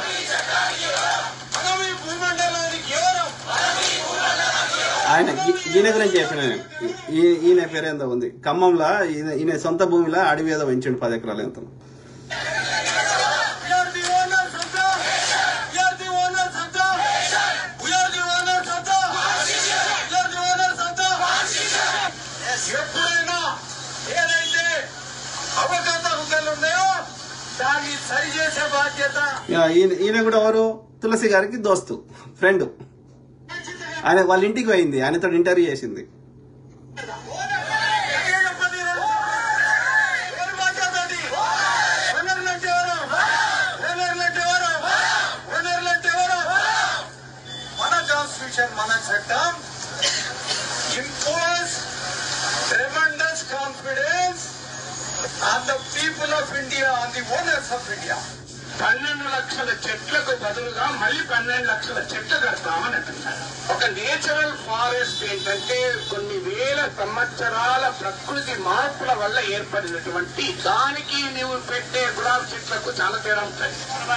అడవి భూమండలానికి ఎవరు ఆయన ఈ- ఈయన గురించి చెప్పిన నేను. ఈ- ఈయన పేరు ఏందో ఉంది ఖమ్మంలో ఈయన ఈయన సొంత భూమిలో అడవి ఏదో పెంచండి పది ఎకరాలు ఎంత We are the owners of the. We are the owners of the. We are the owners of the. We are the owners of the. ఎప్పుడైనా ఏదైతే అవగత హుద్దలు ఉన్నాయో దాన్ని సరిచేసే బాధ్యత ఈయన ఈయన కూడా ఎవరు తులసి గారికి దోస్తు ఫ్రెండ్ ఆయన వాళ్ళ ఇంటికి పోయింది ఆయనతో ఇంటర్వ్యూ చేసింది ఎవరి బాధ్యత అది? ఓనర్లంటే ఎవరు? ఓనర్లంటే ఎవరు? ఓనర్లంటే ఎవరు? మన కాన్స్టిట్యూషన్ మన చట్టం impose tremendous confidence on the people of India on the owners of India పన్నెండు లక్షల చెట్లకు బదులుగా మళ్ళీ పన్నెండు లక్షల చెట్లు కడతామని అంటున్నారు ఒక నేచురల్ ఫారెస్ట్ ఏంటంటే కొన్ని వేల సంవత్సరాల ప్రకృతి మార్పుల వల్ల ఏర్పడినటువంటి దానికి నువ్వు పెట్టే గులాబీ చెట్లకు చాలా తేడా ఉంటుంది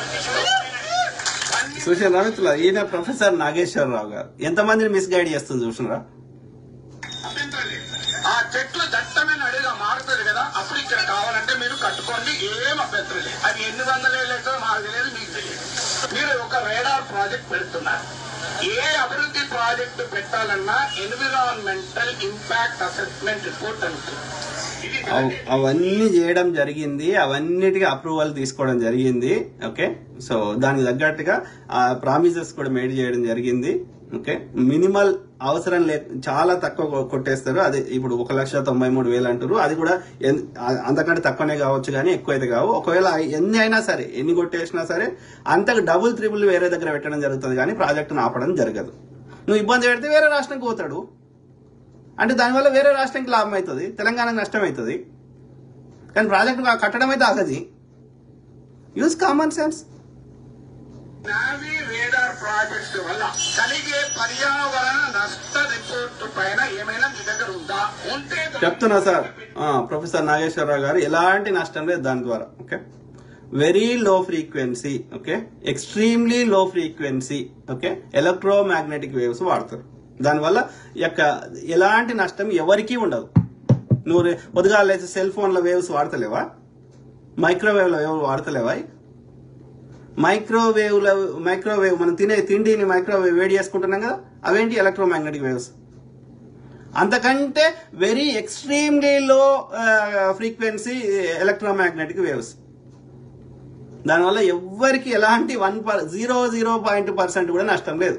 చూసారా మిత్రుల ఈయన ప్రొఫెసర్ నాగేశ్వరరావు గారు ఎంతమందిని మిస్గైడ్ చేస్తుంది చూసినారా అభ్యంతరం లేదు. ఆ చెట్లు దట్టమైన అడిగా మారుతుంది కదా అప్పుడు ఇక్కడ కావాలంటే మీరు కట్టుకోండి ఏం అభ్యంతరం లేదు అది ఎన్ని వందల ఏళ్ళు అవుతుందో మాకు తెలియదు మీకు తెలియదు మీరు ఒక రేడార్ ప్రాజెక్ట్ పెడుతున్నారు ఏ అభివృద్ధి ప్రాజెక్టు పెట్టాలన్నా ఎన్విరాన్మెంటల్ ఇంపాక్ట్ అసెస్మెంట్ రిపోర్ట్ అనుకుంటుంది ఇది అవ్- అవన్నీ చేయడం జరిగింది అవన్నిటికీ అప్రూవల్ తీసుకోవడం జరిగింది ఓకే సో దానికి తగ్గట్టుగా ఆ ప్రామిసెస్ కూడా మేడ్ చేయడం జరిగింది ఓకే మినిమల్ అవసరం లే చాలా తక్కువ కొ- కొట్టేస్తారు అది ఇప్పుడు ఒక లక్ష తొంభై మూడు వేలు అంటారు అది కూడా ఎన్- ఆ- అంతకంటే తక్కువనే కావచ్చు కానీ ఎక్కువ అయితే కావు ఒకవేళ ఎన్ని అయినా సరే ఎన్ని కొట్టేసినా సరే అంతకు డబుల్ త్రిబుల్ వేరే దగ్గర పెట్టడం జరుగుతుంది కానీ ప్రాజెక్టును ఆపడం జరగదు నువ్వు ఇబ్బంది పెడితే వేరే రాష్ట్రంకి పోతాడు అంటే దానివల్ల వేరే రాష్ట్రానికి లాభం అవుతుంది తెలంగాణకు నష్టం అవుతుంది కానీ ప్రాజెక్టు కట్టడం అయితే ఆగది use common sense navy radar project వల్ల కలిగే పర్యావరణ నష్ట రిపోర్టు పైన ఏమైనా మీ దగ్గర ఉందా ఉంటే చెప్తున్నా సార్ ఆ, ప్రొఫెసర్ నాగేశ్వరరావు గారు ఎలాంటి నష్టం లేదు దాని ద్వారా okay very low frequency okay extremely low frequency okay electromagnetic waves వాడతారు దానివల్ల యొక్క ఎలాంటి నష్టం ఎవరికీ ఉండదు నువ్వు రే- పొద్దుగాల లేచి సెల్ ఫోన్ల వేవ్స్ వాడతలేవా మైక్రోవేవ్ల వేవ్ వాడతలేవా మైక్రోవేవ్ల మైక్రోవేవ్ మనం తినే తిండిని మైక్రోవేవ్ వేడి చేసుకుంటున్నాం కదా అవేంటి ఎలక్ట్రోమాగ్నెటిక్ వేవ్స్ అంతకంటే very extremely low frequency electromagnetic waves దానివల్ల ఎవ్వరికి ఎలాంటి one per zero zero point percent కూడా నష్టం లేదు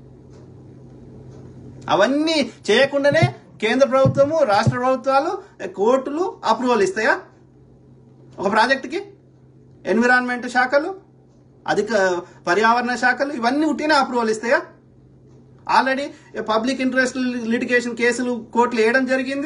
అవన్నీ చేయకుండానే కేంద్ర ప్రభుత్వము రాష్ట్ర ప్రభుత్వాలు కోర్టులు అప్రూవల్ ఇస్తాయా ఒక ప్రాజెక్టుకి ఎన్విరాన్మెంట్ శాఖలు అధిక పర్యావరణ శాఖలు ఇవన్నీ ఉట్టినే అప్రూవల్ ఇస్తాయా ఆల్రెడీ పబ్లిక్ ఇంట్రెస్ట్ లిటిగేషన్ కేసులు కోర్టులు వేయడం జరిగింది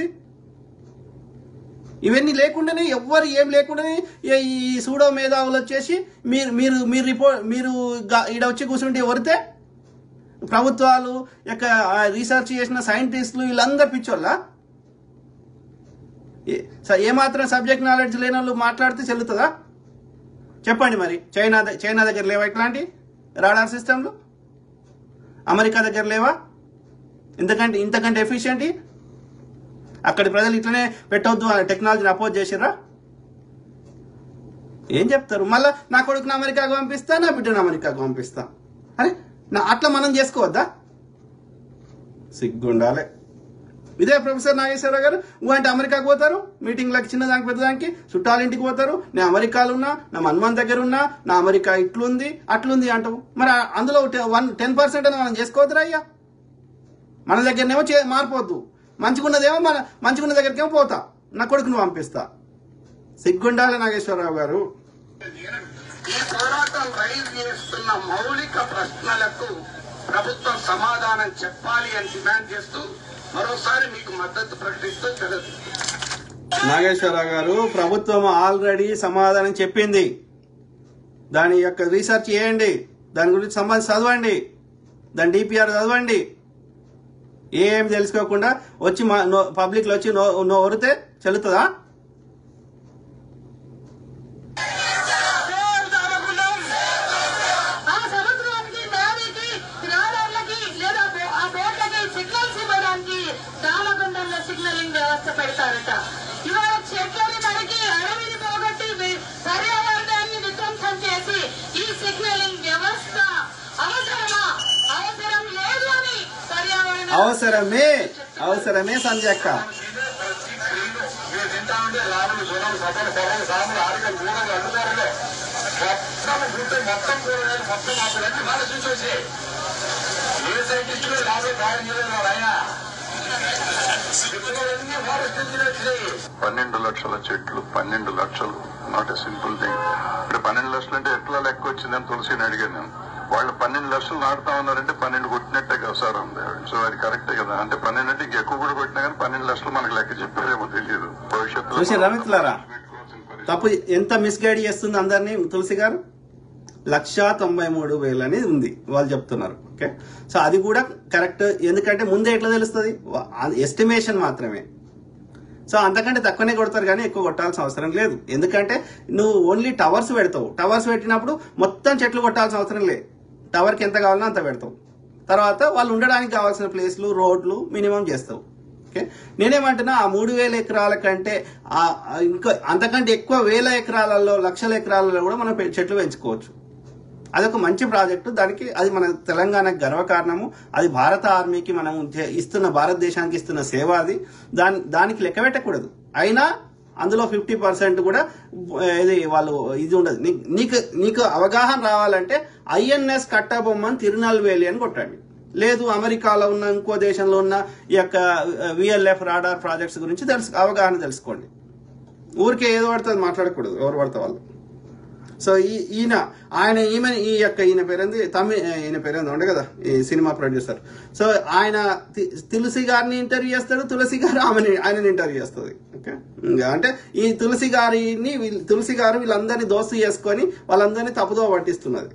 ఇవన్నీ లేకుండానే ఎవ్వరు ఏం లేకుండానే ఏ- ఈ సూడో మేధావులు వచ్చేసి మీరు మీరు మీరు రిపోర్ట్ మీరు గా- ఈడ వచ్చి కూర్చుంటే ఎవరితే ప్రభుత్వాలు యొక్క ఆ రీసెర్చ్ చేసిన సైంటిస్టులు వీళ్ళందరూ పిచ్చోళ్ళ ఏ- స- ఏమాత్రం సబ్జెక్ట్ నాలెడ్జ్ లేని వాళ్ళు మాట్లాడితే చెల్లుతుందా చెప్పండి మరి చైనా ద- చైనా దగ్గర లేవా ఇట్లాంటి రాడార్ సిస్టమ్లు అమెరికా దగ్గర లేవా ఇంతకంటే ఇంతకంటే ఎఫిషియంట్ అక్కడి ప్రజలు ఇట్లనే పెట్టవద్దు అనే టెక్నాలజీని అపోజ్ చేసిర్రా ఏం చెప్తారు మళ్ళా నా కొడుకుని అమెరికాకు పంపిస్తా నా బిడ్డను అమెరికాకు పంపిస్తా అరే నా అట్లా మనం చేసుకోవద్దా సిగ్గుండాలి ఇదే ప్రొఫెసర్ నాగేశ్వరరావు గారు ఊ అంటే అమెరికాకు పోతారు మీటింగ్లకి చిన్నదానికి పెద్దదానికి చుట్టాల ఇంటికి పోతారు నేను అమెరికాలో ఉన్నా నా మన్మన్ దగ్గర ఉన్నా నా అమెరికా ఇట్లుంది అట్లుంది అంటావు మరి ఆ- అందులో వన్ టెన్ పర్సెంట్ అని మనం చేసుకోవద్దురా అయ్యా మన దగ్గరనేమో చే మారిపోద్దు మంచిగున్నదేమో మన మంచిగున్న దగ్గరికేమో పోతా నా కొడుకును పంపిస్తా సిగ్గుండాలి నాగేశ్వరరావు గారు ఈ పోరాటం రైజ్ చేస్తున్న మౌలిక ప్రశ్నలకు ప్రభుత్వం సమాధానం చెప్పాలి అని డిమాండ్ చేస్తూ మరోసారి మీకు మద్దతు ప్రకటిస్తూ తెలుసు నాగేశ్వరరావు గారు ప్రభుత్వం ఆల్రెడీ సమాధానం చెప్పింది దాని యొక్క రీసెర్చ్ చేయండి దాని గురించి సంబంధించి చదవండి దాని డిపిఆర్ చదవండి ఏం తెలుసుకోకుండా వచ్చి మా పబ్లిక్లో వచ్చి నో నోరితే చెల్లుతుందా ఆ సముద్రానికి నేలకి రాడార్లకి లేదా బో- ఆ బోట్లకి సిగ్నల్స్ ఇవ్వడానికి దామగుండంలో సిగ్నలింగ్ వ్యవస్థ పెడతారట ఇవాళ చెట్లని నరికి అడవిని పోగొట్టి వి- పర్యావరణాన్ని విధ్వంసం చేసి ఈ సిగ్నలింగ్ వ్యవస్థ అవసరమా అవసరం లేదు అని పర్యావరణ అవసరమే అవసరమే సంజయక్క మీరు తింటా ఉంటే రాములు గుణం సభలు పొలం సాములు ఆరుగలు ఊరలు అడ్డుదారులు మొత్తం గుంటే మొత్తం కూరగాయలు మొత్తం ఆకులన్నీ మన చూసేసి ఏ సైంటిస్టులు లాభం తయారు చేయలేదు ఆయన విత్తనాలన్నీ ఫారెస్ట్ ఇంజనీర్స్ పన్నెండు లక్షల చెట్లు పన్నెండు లక్షలు నాట్ ఎ సింపుల్ థింగ్ ఇప్పుడు పన్నెండు లక్షలు అంటే ఎట్లా లెక్క వచ్చిందని తులసిని అడిగాను నేను వాళ్ళు పన్నెండు లక్షలు నాటుతా ఉన్నారంటే పన్నెండు కొట్టినట్టే కదా సార్ ఉంది సో అది కరెక్టే కదా అంటే పన్నెండు అంటే ఇంకెక్కువ కూడా కొట్టినా కానీ పన్నెండు లక్షలు మనకు లెక్క చెప్పారేమో తెలియదు భవిష్యత్తులో చూసారా మిత్రులారా? తప్పు ఎంత మిస్గైడ్ చేస్తుంది అందరినీ తులసి గారు లక్షా తొంభై మూడు వేలు అనేది ఉంది వాళ్ళు చెప్తున్నారు ఓకే సో అది కూడా కరెక్ట్ ఎందుకంటే ముందే ఎట్లా తెలుస్తుంది ఎస్టిమేషన్ మాత్రమే సో అంతకంటే తక్కువనే కొడతారు కానీ ఎక్కువ కొట్టాల్సిన అవసరం లేదు ఎందుకంటే నువ్వు ఓన్లీ టవర్స్ పెడతావు టవర్స్ పెట్టినప్పుడు మొత్తం చెట్లు కొట్టాల్సిన అవసరం లేదు టవర్కి ఎంత కావాలన్నా అంత పెడతావు తర్వాత వాళ్ళు ఉండడానికి కావాల్సిన ప్లేస్లు రోడ్లు మినిమం చేస్తావు ఓకే నేనేమంటున్నా ఆ మూడు వేల ఎకరాల కంటే ఆ- ఆ ఇంకా అంతకంటే ఎక్కువ వేల ఎకరాలలో లక్షల ఎకరాలలో కూడా మనం పె- చెట్లు పెంచుకోవచ్చు అదొక మంచి ప్రాజెక్టు దానికి అది మన తెలంగాణకు గర్వకారణము అది భారత ఆర్మీకి మనం చే- ఇస్తున్న భారతదేశానికి ఇస్తున్న సేవ అది దాని దానికి లెక్క పెట్టకూడదు అయినా అందులో ఫిఫ్టీ పర్సెంట్ కూడా ఆ, ఇది వాళ్ళు ఇది ఉండదు నీ- నీకు నీకు అవగాహన రావాలంటే ఐఎన్ఎస్ కట్టబొమ్మని తిరునల్వేలి అని కొట్టండి లేదు అమెరికాలో ఉన్న ఇంకో దేశంలో ఉన్న ఈ యొక్క విఎల్ఎఫ్ రాడార్ ప్రాజెక్ట్స్ గురించి తెలుసు అవగాహన తెలుసుకోండి ఊరికే ఏదో పడుతుంది మాట్లాడకూడదు ఎవరు పడితే వాళ్ళు సో ఈ ఈయన ఆయన ఈమె ఈ యొక్క ఈయన పేరుంది తమిళ ఈయన పేరుంది ఉండే కదా ఈ సినిమా ప్రొడ్యూసర్ సో ఆయన తి- తులసి గారిని ఇంటర్వ్యూ చేస్తాడు తులసి గారు ఆమెని ఆయనని ఇంటర్వ్యూ చేస్తుంది ఓకే ఇంకా అంటే ఈ తులసి గారిని వీళ్ళ- తులసి గారు వీళ్ళందరినీ దోస్తు చేసుకొని వాళ్ళందరినీ తప్పుదో పట్టిస్తున్నది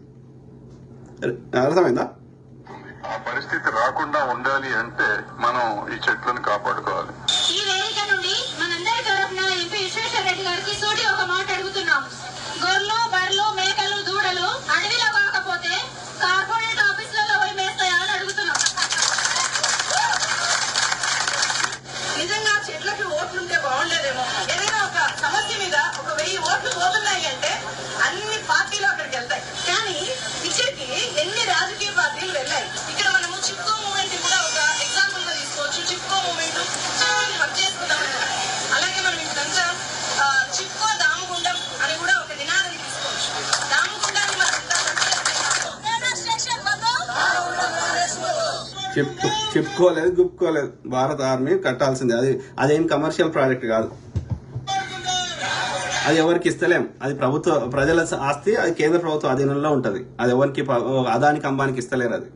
అర్థమైందా ఆ పరిస్థితి రాకుండా ఉండాలి అంటే మనం ఈ చెట్లను కాపాడుకోవాలి ఈ వేదిక నుండి మనందరి తరఫున ఎంపీ విశ్వేశ్వర రెడ్డి గారికి సూటి ఒక మాట అడుగుతున్నాం గొర్రెలు బర్రెలు మేకలు దూడలు అడవిలో కాకపోతే కార్పొరేట్ ఆఫీసులలో పోయి మేస్తాయా అని అడుగుతున్నాం నిజంగా చెట్లకి ఓట్లుంటే బాగుండేదేమో ఏదైనా ఒక సమస్య మీద ఒక వెయ్యి ఓట్లు పోతున్నాయి అంటే అన్ని పార్టీలు అక్కడికి వెళ్తాయి కానీ ఇక్కడికి ఎన్ని రాజకీయ పార్టీలు వెళ్ళాయి ఇక్కడ మనము చిప్కో మూమెంట్ కూడా ఒక ఎగ్జాంపుల్ గా తీసుకోవచ్చు చిప్కో మూమెంట్ వర్క్ చేసుకుందాం అలాగే మనం ఇప్పుడంతా ఆ, చిప్కో దామగుండం అని కూడా ఒక నినాదం తీసుకోవచ్చు దామగుండాన్ని మనం ఎంత చెప్పు చెప్పుకోలేదు గుప్పుకోలేదు భారత ఆర్మీ కట్టాల్సిందే అది అదేం కమర్షియల్ ప్రాజెక్ట్ కాదు అది ఎవరికి ఇస్తలేం అది ప్రభుత్వ ప్రజల ఆస్తి అది కేంద్ర ప్రభుత్వ అధీనంలో ఉంటది అది ఎవరికి ప- అదానికి అంబానికి ఇస్తలేరు అది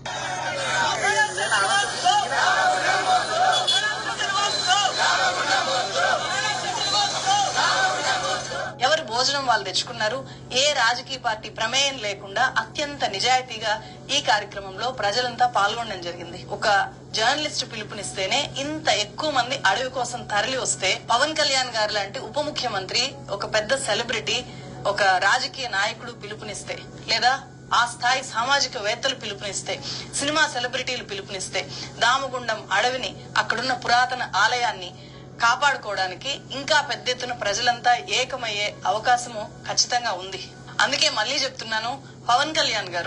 ఎవరు భోజనం వాళ్ళు తెచ్చుకున్నారు ఏ రాజకీయ పార్టీ ప్రమేయం లేకుండా అత్యంత నిజాయితీగా ఈ కార్యక్రమంలో ప్రజలంతా పాల్గొనడం జరిగింది ఒక జర్నలిస్ట్ పిలుపునిస్తేనే ఇంత ఎక్కువ మంది అడవి కోసం తరలి వస్తే పవన్ కళ్యాణ్ గారు లాంటి ఉప ముఖ్యమంత్రి ఒక పెద్ద సెలబ్రిటీ ఒక రాజకీయ నాయకుడు పిలుపునిస్తే లేదా ఆ స్థాయి సామాజిక వేత్తలు పిలుపునిస్తే సినిమా సెలబ్రిటీలు పిలుపునిస్తే దామగుండం అడవిని అక్కడున్న పురాతన ఆలయాన్ని కాపాడుకోవడానికి ఇంకా పెద్ద ఎత్తున ప్రజలంతా ఏకమయ్యే అవకాశము ఖచ్చితంగా ఉంది అందుకే మళ్ళీ చెప్తున్నాను పవన్ కళ్యాణ్ గారు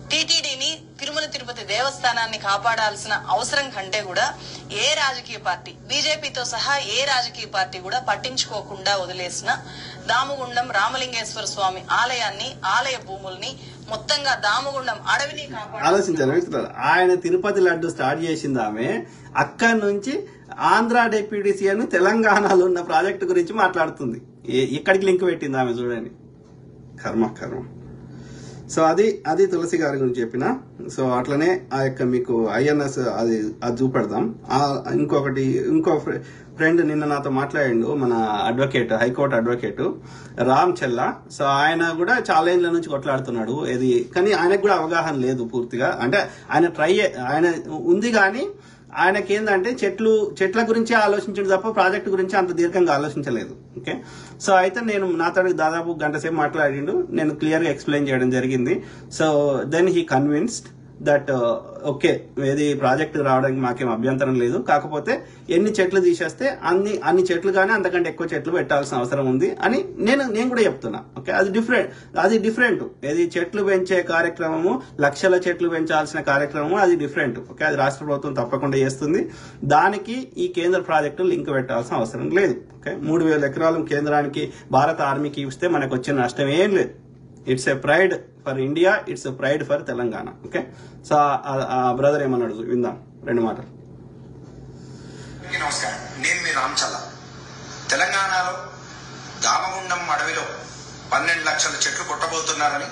టీటీడీని తిరుమల తిరుపతి దేవస్థానాన్ని కాపాడాల్సిన అవసరం కంటే కూడా ఏ రాజకీయ పార్టీ బీజేపీతో సహా ఏ రాజకీయ పార్టీ కూడా పట్టించుకోకుండా వదిలేసిన దామగుండం రామలింగేశ్వర స్వామి ఆలయాన్ని ఆలయ భూముల్ని మొత్తంగా దామగుండం అడవిని కాపాడాలి ఆలోచించారు మిత్రులారా. ఆయన తిరుపతి లడ్డు స్టార్ట్ చేసింది ఆమె అక్కడి నుంచి ఆంధ్ర డిప్యూటీ సీఎం తెలంగాణలో ఉన్న ప్రాజెక్టు గురించి మాట్లాడుతుంది ఏ- ఇక్కడికి లింక్ పెట్టింది ఆమె చూడండి కర్మ కర్మ సో అది అది తులసి గారి గురించి చెప్పిన సో అట్లనే ఆ యొక్క మీకు ఐఎన్ఎస్ అది అది చూపెడదాం ఆ ఇంకొకటి ఇంకో ఫ్రె- ఫ్రెండ్ నిన్న నాతో మాట్లాడిండు మన advocate high court advocate Ram Chella so ఆయన కూడా చాలా ఏళ్ళ నుంచి కొట్లాడుతున్నాడు ఇది కానీ ఆయనకు కూడా అవగాహన లేదు పూర్తిగా అంటే ఆయన ట్రై ఆయన ఉంది కానీ ఆయనకి ఏంటంటే చెట్లు చెట్ల గురించి ఆలోచించడం తప్ప ప్రాజెక్ట్ గురించి అంత దీర్ఘంగా ఆలోచించలేదు ఓకే సో అయితే నేను నాతో దాదాపు గంట సేపు మాట్లాడిండు నేను క్లియర్ గా ఎక్స్ప్లెయిన్ చేయడం జరిగింది so then he convinced that okay ఏది ప్రాజెక్ట్ రావడానికి మాకేం అభ్యంతరం లేదు కాకపోతే ఎన్ని చెట్లు తీసేస్తే అన్ని అన్ని చెట్లు కానీ అంతకంటే ఎక్కువ చెట్లు పెట్టాల్సిన అవసరం ఉంది అని నేను నేను కూడా చెప్తున్నా ఓకే అది డిఫరెంట్ అది డిఫరెంట్ ఏది చెట్లు పెంచే కార్యక్రమము లక్షల చెట్లు పెంచాల్సిన కార్యక్రమము అది డిఫరెంట్ ఓకే అది రాష్ట్ర ప్రభుత్వం తప్పకుండా చేస్తుంది దానికి ఈ కేంద్ర ప్రాజెక్టు లింక్ పెట్టాల్సిన అవసరం లేదు ఓకే మూడు వేల ఎకరాలు కేంద్రానికి భారత ఆర్మీకి ఇస్తే మనకు వచ్చే నష్టం ఏం లేదు it's a pride for India it's a pride for Telangana okay so ఆ బ్రదర్ ఏమన్నాడు విందాం రెండు మాటలు అందరికీ నమస్కారం నేను మీ రామచల్ల తెలంగాణలో దామగుండం అడవిలో పన్నెండు లక్షల చెట్లు కొట్టబోతున్నారని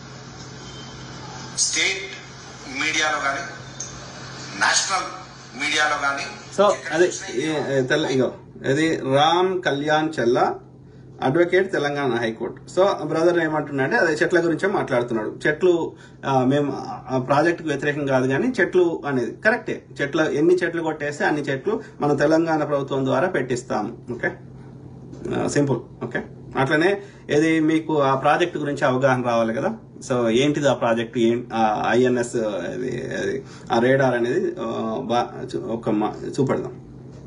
స్టేట్ మీడియాలో కానీ నేషనల్ మీడియాలో కానీ సో అదే ఈ- తెల్ల ఇగో ఇది Ram Kalyan Chella advocate Telangana high court so brother ఏమంటున్నాడంటే అదే చెట్ల గురించే మాట్లాడుతున్నాడు చెట్లు ఆ, మేము ఆ ప్రాజెక్టుకు వ్యతిరేకం కాదు కానీ చెట్లు అనేది కరెక్టే చెట్ల ఎన్ని చెట్లు కొట్టేస్తే అన్ని చెట్లు మన తెలంగాణ ప్రభుత్వం ద్వారా పెట్టిస్తాము ఓకే సింపుల్ ఓకే అట్లనే ఇది మీకు ఆ ప్రాజెక్ట్ గురించి అవగాహన రావాలి కదా సో ఏంటిది ఆ ప్రాజెక్ట్ ఏం ఐఎన్ఎస్ ఆ రేడార్ అనేది ఆ, బా- చూ- ఒక మా- చూపెడదాం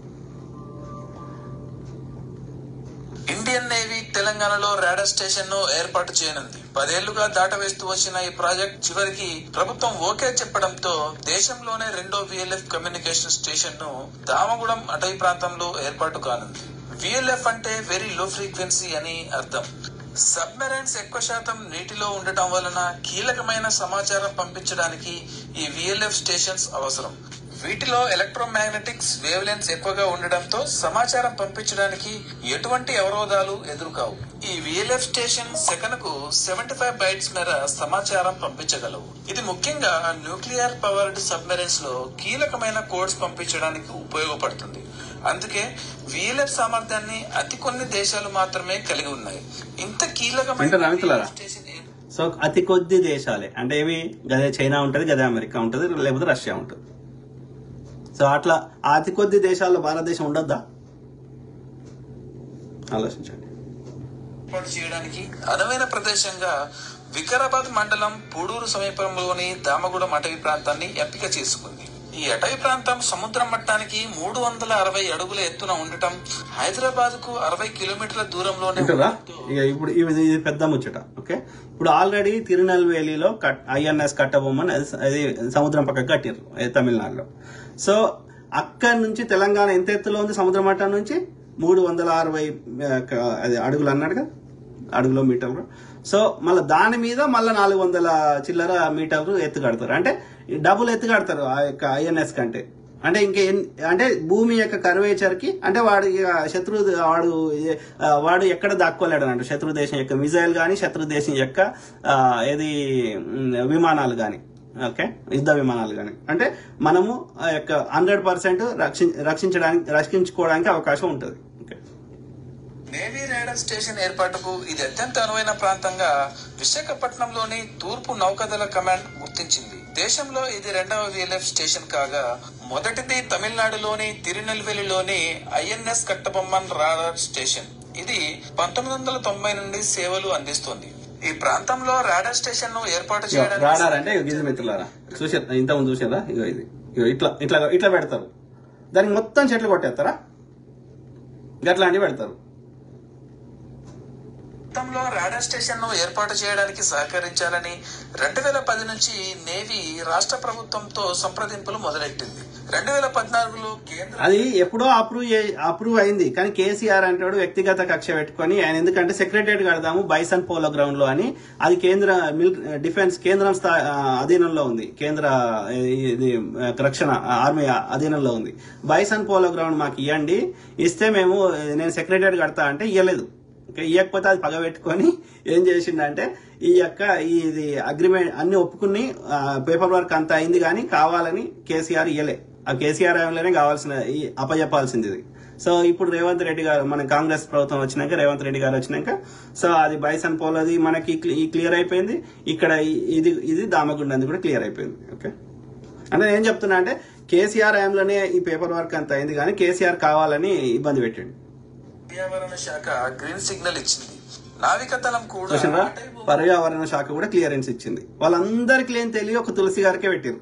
ఇండియన్ నేవీ తెలంగాణలో రాడార్ స్టేషన్ ను ఏర్పాటు చేయనుంది పదేళ్లుగా దాటవేస్తూ వచ్చిన ఈ ప్రాజెక్ట్ చివరికి ప్రభుత్వం ఓకే చెప్పడంతో దేశంలోనే రెండో విఎల్ఎఫ్ కమ్యూనికేషన్ స్టేషన్ ను దామగూడెం అటవీ ప్రాంతంలో ఏర్పాటు కానుంది విఎల్ఎఫ్ అంటే వెరీ లో ఫ్రీక్వెన్సీ అని అర్థం సబ్మెరైన్స్ ఎక్కువ శాతం నీటిలో ఉండటం వలన కీలకమైన సమాచారం పంపించడానికి ఈ విఎల్ఎఫ్ స్టేషన్స్ అవసరం వీటిలో ఎలక్ట్రోమాగ్నెటిక్స్ వేవ్ లెన్స్ ఎక్కువగా ఉండడంతో సమాచారం పంపించడానికి ఎటువంటి అవరోధాలు ఎదురుకావు ఈ విఎల్ఎఫ్ స్టేషన్ సెకనుకు సెవెంటీ ఫైవ్ బైట్స్ మేర సమాచారం పంపించగలవు ఇది ముఖ్యంగా న్యూక్లియర్ పవర్డ్ సబ్మెరైన్స్ లో కీలకమైన కోడ్స్ పంపించడానికి ఉపయోగపడుతుంది అందుకే విఎల్ఎఫ్ సామర్థ్యాన్ని అతి కొన్ని దేశాలు మాత్రమే కలిగి ఉన్నాయి ఇంత కీలకమైన వింటున్నా, వింటున్నారా? VLF స్టేషన్ ఏ- సో అతి కొద్ది దేశాలే అంటే ఏవి గదే చైనా ఉంటుంది గదే అమెరికా ఉంటుంది లేకపోతే రష్యా ఉంటుంది సో అట్లా ఆ అతి కొద్ది దేశాల్లో భారతదేశం ఉండొద్దా ఆలోచించండి ఏర్పాటు చేయడానికి అనువైన ప్రదేశంగా వికారాబాద్ మండలం పూడూరు సమీపంలోని దామగూడెం అటవీ ప్రాంతాన్ని ఎంపిక చేసుకుంది ఈ అటవీ ప్రాంతం సముద్ర మట్టానికి మూడు వందల అరవై అడుగుల ఎత్తున ఉండటం హైదరాబాద్ కు అరవై కిలోమీటర్ల దూరంలోనే వింటురా ఉండటంతో ఇక ఇప్పుడు ఇది ఇది పెద్ద ముచ్చట ఓకే ఇప్పుడు ఆల్రెడీ తిరునెల్వేలిలో కట్ ఐఎన్ఎస్ కట్టబొమ్మని అది అది సముద్రం పక్కకు కట్టారు అది తమిళనాడులో సో అక్కడి నుంచి తెలంగాణ ఎంత ఎత్తులో ఉంది సముద్ర మట్టం నుంచి మూడు వందల అరవై ఆ, క- అది అడుగులు అన్నాడు కదా అడుగులో మీటర్లు సో మళ్ళీ దాని మీద మళ్ళీ నాలుగు వందల చిల్లర మీటర్లు ఎత్తు కడతారు అంటే డబుల్ ఎత్తు కడతారు ఆ యొక్క ఐఎన్ఎస్ కంటే అంటే ఇంకా ఎన్- అంటే భూమి యొక్క కర్వేచర్ కి అంటే వాడు ఇక శత్రు వాడు ఏ- ఆ, వాడు ఎక్కడ దాక్కోలేడు అన్నట్టు శత్రు దేశం యొక్క మిజైల్ కానీ శత్రు దేశం యొక్క ఆ, ఏది మ్, విమానాలు కానీ ఓకే యుద్ధ విమానాలు కానీ అంటే మనము ఆ యొక్క హండ్రెడ్ పర్సెంట్ రక్షించడానికి రక్షించుకోవడానికి అవకాశం ఉంటుంది ఓకే నేవీ రేడర్ స్టేషన్ ఏర్పాటుకు ఇది అత్యంత అనువైన ప్రాంతంగా విశాఖపట్నంలోని తూర్పు నౌకాదళ కమాండ్ గుర్తించింది దేశంలో ఇది రెండవ విఎల్ఎఫ్ స్టేషన్ కాగా మొదటిది తమిళనాడులోని తిరునెల్వేలిలోని ఐఎన్ఎస్ కట్టబొమ్మన్ రాడార్ స్టేషన్ ఇది పంతొమ్మిది వందల తొంభై నుండి సేవలు అందిస్తోంది ఈ ప్రాంతంలో రాడార్ స్టేషన్ ను ఏర్పాటు ఇగో రాడార్ చేయడానికి అంటే ఇగో గిది మిత్రులారా చూసారు ఇంతకుముందు చూసారా ఇగో ఇది ఇగో ఇట్లా ఇట్లా ఇట్లా పెడతారు దానికి మొత్తం చెట్లు కొట్టేస్తారా గట్లాంటివి పెడతారు మొత్తంలో రాడార్ స్టేషన్ ను ఏర్పాటు చేయడానికి సహకరించాలని రెండు వేల పది నుంచి నేవీ రాష్ట్ర ప్రభుత్వంతో సంప్రదింపులు మొదలెట్టింది రెండు వేల పద్నాలుగులో కేంద్ర అది ఎప్పుడో అప్రూవ్ అప్రూవ్ అయింది కానీ కేసీఆర్ అంటాడు వ్యక్తిగత కక్ష పెట్టుకొని ఆయన ఎందుకంటే సెక్రటరియట్ కడదాము బైసన్ పోలో గ్రౌండ్ లో అని అది కేంద్ర మిల్- డిఫెన్స్ కేంద్రం స్థా- ఆ, అధీనంలో ఉంది కేంద్ర ఆ, ఇది ఆ, రక్షణ ఆర్మీ అధీనంలో ఉంది బైసన్ పోలో గ్రౌండ్ మాకు ఇవ్వండి ఇస్తే మేము నేను సెక్రటరియట్ కడతా అంటే ఇవ్వలేదు ఇంకా ఇవ్వకపోతే అది పగబెట్టుకొని ఏం చేసిండంటే ఈ యొక్క ఈ- ఇది అగ్రిమెంట్ అన్ని ఒప్పుకుని పేపర్ వర్క్ అంతా అయింది కానీ కావాలని కేసీఆర్ ఇయ్యలే ఆ కేసీఆర్ హయాంలోనే కావాల్సిన ఈ అప్పజెప్పాల్సింది ఇది సో ఇప్పుడు రేవంత్ రెడ్డి గారు మన కాంగ్రెస్ ప్రభుత్వం వచ్చినాక రేవంత్ రెడ్డి గారు వచ్చినాక సో అది బైసన్ పోలది మనకి క్లి- ఈ క్లియర్ అయిపోయింది ఇక్కడ ఈ- ఇది ఇది దామగుండంది కూడా క్లియర్ అయిపోయింది ఓకే అంటే నేను చెప్తున్నా అంటే కేసీఆర్ హయాంలోనే ఈ పేపర్ వర్క్ అంతా అయింది కానీ కేసీఆర్ కావాలని ఇబ్బంది పెట్టిండు పర్యావరణ శాఖ గ్రీన్ సిగ్నల్ ఇచ్చింది నావికాదళం కూడా చూసిండ్రా అటవీ భూమి- పర్యావరణ శాఖ కూడా క్లియరెన్స్ ఇచ్చింది వాళ్ళందరికీ లేని తెలియ ఒక తులసి గారికే పెట్టారు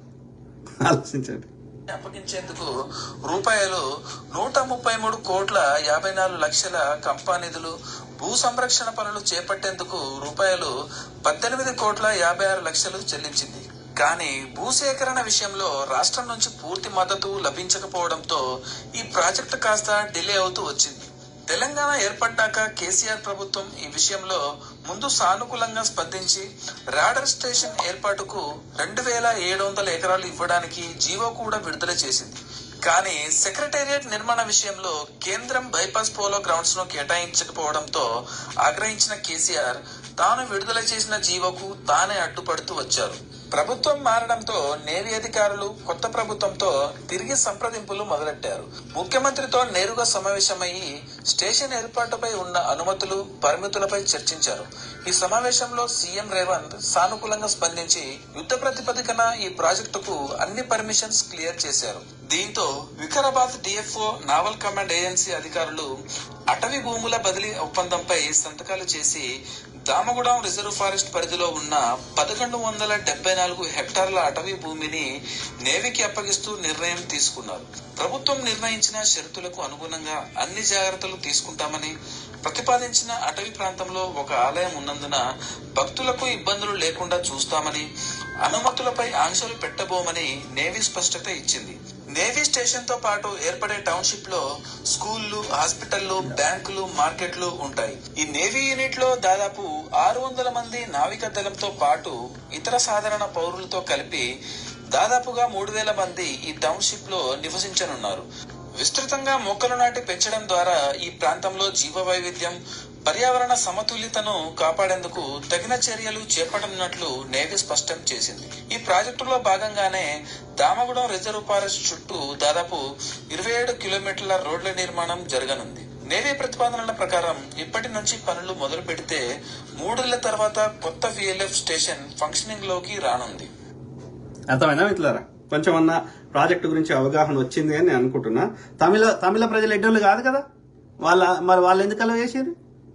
ఆలోచించండి అప్పగించేందుకు రూపాయలు నూట ముప్పై మూడు కోట్ల యాభై నాలుగు లక్షల కంపా నిధులు భూ సంరక్షణ పనులు చేపట్టేందుకు రూపాయలు పద్దెనిమిది కోట్ల యాభై ఆరు లక్షలు చెల్లించింది కానీ భూసేకరణ విషయంలో రాష్ట్రం నుంచి పూర్తి మద్దతు లభించకపోవడంతో ఈ ప్రాజెక్టు కాస్త డిలే అవుతూ వచ్చింది తెలంగాణ ఏర్పడ్డాక కేసీఆర్ ప్రభుత్వం ఈ విషయంలో ముందు సానుకూలంగా స్పందించి రాడర్ స్టేషన్ ఏర్పాటుకు రెండు వేల ఏడు వందల ఎకరాలు ఇవ్వడానికి జీవో కూడా విడుదల చేసింది కానీ సెక్రటేరియట్ నిర్మాణ విషయంలో కేంద్రం బైపాస్ పోలో గ్రౌండ్స్ ను కేటాయించకపోవడంతో ఆగ్రహించిన కేసీఆర్ తాను విడుదల చేసిన జీవోకు తానే అడ్డుపడుతూ వచ్చారు ప్రభుత్వం మారడంతో నేవీ అధికారులు కొత్త ప్రభుత్వంతో తిరిగి సంప్రదింపులు మొదలెట్టారు ముఖ్యమంత్రితో నేరుగా సమావేశమయ్యి స్టేషన్ ఏర్పాటుపై ఉన్న అనుమతులు పరిమితులపై చర్చించారు ఈ సమావేశంలో సీఎం రేవంత్ సానుకూలంగా స్పందించి యుద్ధ ప్రతిపదికన ఈ ప్రాజెక్టుకు అన్ని పర్మిషన్స్ క్లియర్ చేశారు దీంతో Vikarabad DFO naval command agency అధికారులు అటవీ భూముల బదిలీ ఒప్పందంపై సంతకాలు చేసి దామగూడెం రిజర్వ్ ఫారెస్ట్ పరిధిలో ఉన్న పదకొండు వందల డెబ్బై నాలుగు హెక్టార్ల అటవీ భూమిని నేవీకి అప్పగిస్తూ నిర్ణయం తీసుకున్నారు ప్రభుత్వం నిర్ణయించిన షరతులకు అనుగుణంగా అన్ని జాగ్రత్తలు తీసుకుంటామని ప్రతిపాదించిన అటవీ ప్రాంతంలో ఒక ఆలయం ఉన్నందున భక్తులకు ఇబ్బందులు లేకుండా చూస్తామని అనుమతులపై ఆంక్షలు పెట్టబోమని నేవీ స్పష్టత ఇచ్చింది నేవీ స్టేషన్ తో పాటు ఏర్పడే టౌన్షిప్ లో స్కూళ్లు హాస్పిటళ్లు బ్యాంకులు మార్కెట్లు ఉంటాయి ఈ నేవీ యూనిట్ లో దాదాపు ఆరు వందల మంది నావికా దళంతో పాటు ఇతర సాధారణ పౌరులతో కలిపి దాదాపుగా మూడు వేల మంది ఈ టౌన్షిప్ లో నివసించనున్నారు విస్తృతంగా మొక్కలు నాటి పెంచడం ద్వారా ఈ ప్రాంతంలో జీవ వైవిధ్యం పర్యావరణ సమతుల్యతను కాపాడేందుకు తగిన చర్యలు చేపట్టనున్నట్లు నేవీ స్పష్టం చేసింది ఈ ప్రాజెక్టులో భాగంగానే దామగూడెం రిజర్వ్ ఫారెస్ట్ చుట్టూ దాదాపు ఇరవై ఏడు కిలోమీటర్ల రోడ్ల నిర్మాణం జరగనుంది నేవీ ప్రతిపాదనల ప్రకారం ఇప్పటి నుంచి పనులు మొదలు పెడితే మూడేళ్ల తర్వాత కొత్త విఎల్ఎఫ్ స్టేషన్ ఫంక్షనింగ్ లోకి రానుంది అర్థమైందా మిత్రులారా కొంచెం అన్న ప్రాజెక్టు గురించి అవగాహన వచ్చింది అని నేను అనుకుంటున్నా తమిళ తమిళ ప్రజలు ఎడ్డోళ్ళు కాదు కదా వాళ్ళ మరి వాళ్ళు ఎందుకు అలా చేసారు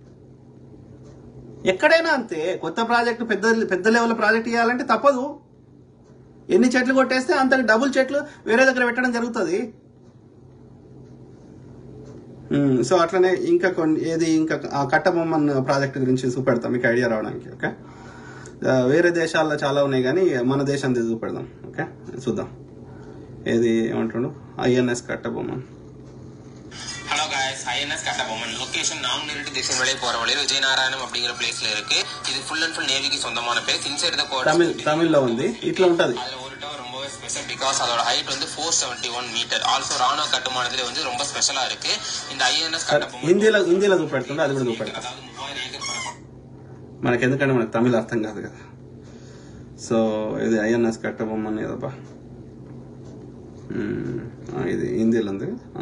ఎక్కడైనా అంతే కొత్త ప్రాజెక్టు పెద్ద పెద్ద లెవెల్ ప్రాజెక్ట్ చేయాలంటే తప్పదు ఎన్ని చెట్లు కొట్టేస్తే అంతకు డబుల్ చెట్లు వేరే దగ్గర పెట్టడం జరుగుతుంది ఉమ్, సో అట్లనే ఇంకా కొన్ని ఏది ఇంకా ఆ కట్టబొమ్మన్ ప్రాజెక్ట్ గురించి చూపెడతాం మీకు ఐడియా రావడానికి ఓకే ఆ, వేరే దేశాల్లో చాలా ఉన్నాయి కానీ మన దేశం చూపెడదాం ఓకే చూద్దాం ఏది ఏమంటుండు INS Kattabomman hello guys INS Kattabomman location நாங்குநேரிட்டு திசையின் வழியே போற வழியில் விஜயநாராயணம் அப்படிங்கிற பிளேஸ்ல இருக்கு இது ஃபுல் அண்ட் ஃபுல் நேவிக்கு சொந்தமான பிளேஸ் இன்சைட் த తమిళ్ తమిళ్లో ఉంది ఇట్లా ఉంటది அதுல ஒரு டவர் ரொம்பவே ஸ்பெஷல் பிகாஸ் அதோட ஹைட் வந்து four seventy one metre also ராணுவ கட்டுமானத்துல வந்து ரொம்ப ஸ்பெஷலா இருக்கு இந்த ஐஎன்எஸ் கட்டபொம்மன் హిందీలో హిందీలో చూపెడుతుండే అది కూడా చూపెడతాం அதாவது மூவாயிரம் ஏக்கர் பரப்பு మనకి ఎందుకంటే మనకు తమిళ అర్థం కాదు కదా సో ఇది ఐఎన్ఎస్ కట్టబొమ్మని ఏదబ్బా ఉమ్, ఆ, ఇది హిందీలో ఉంది ఆ.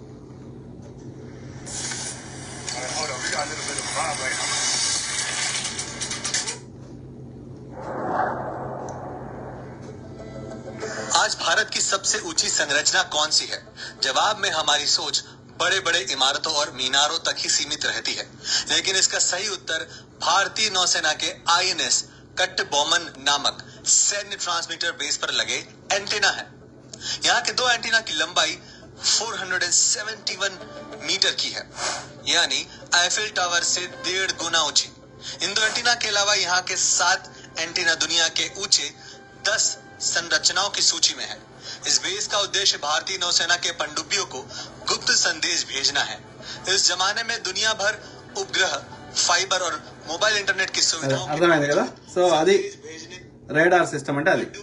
आज भारत की सबसे ऊंची संरचना कौन सी है जवाब में हमारी सोच बड़े बड़े इमारतों और मीनारों तक ही सीमित रहती है लेकिन इसका सही उत्तर भारतीय नौसेना के आईएनएस कट्टबोमन नामक सैन्य ट्रांसमीटर बेस पर लगे एंटीना है यहाँ के दो एंटीना की लंबाई 471 मीटर की है यानी आईफिल टावर से डेढ़ गुना ऊंची इन दो एंटीना के अलावा यहाँ के सात एंटीना दुनिया के ऊंचे 10 संरचनाओं की सूची में है इस बेस का उद्देश्य भारतीय नौसेना के पनडुब्बियों को गुप्त संदेश भेजना है इस जमाने में दुनिया भर उपग्रह फाइबर और मोबाइल इंटरनेट की అదే, सुविधाओं की అర్థమైంది కదా సో అది రేడార్ సిస్టమ్ అంటే అది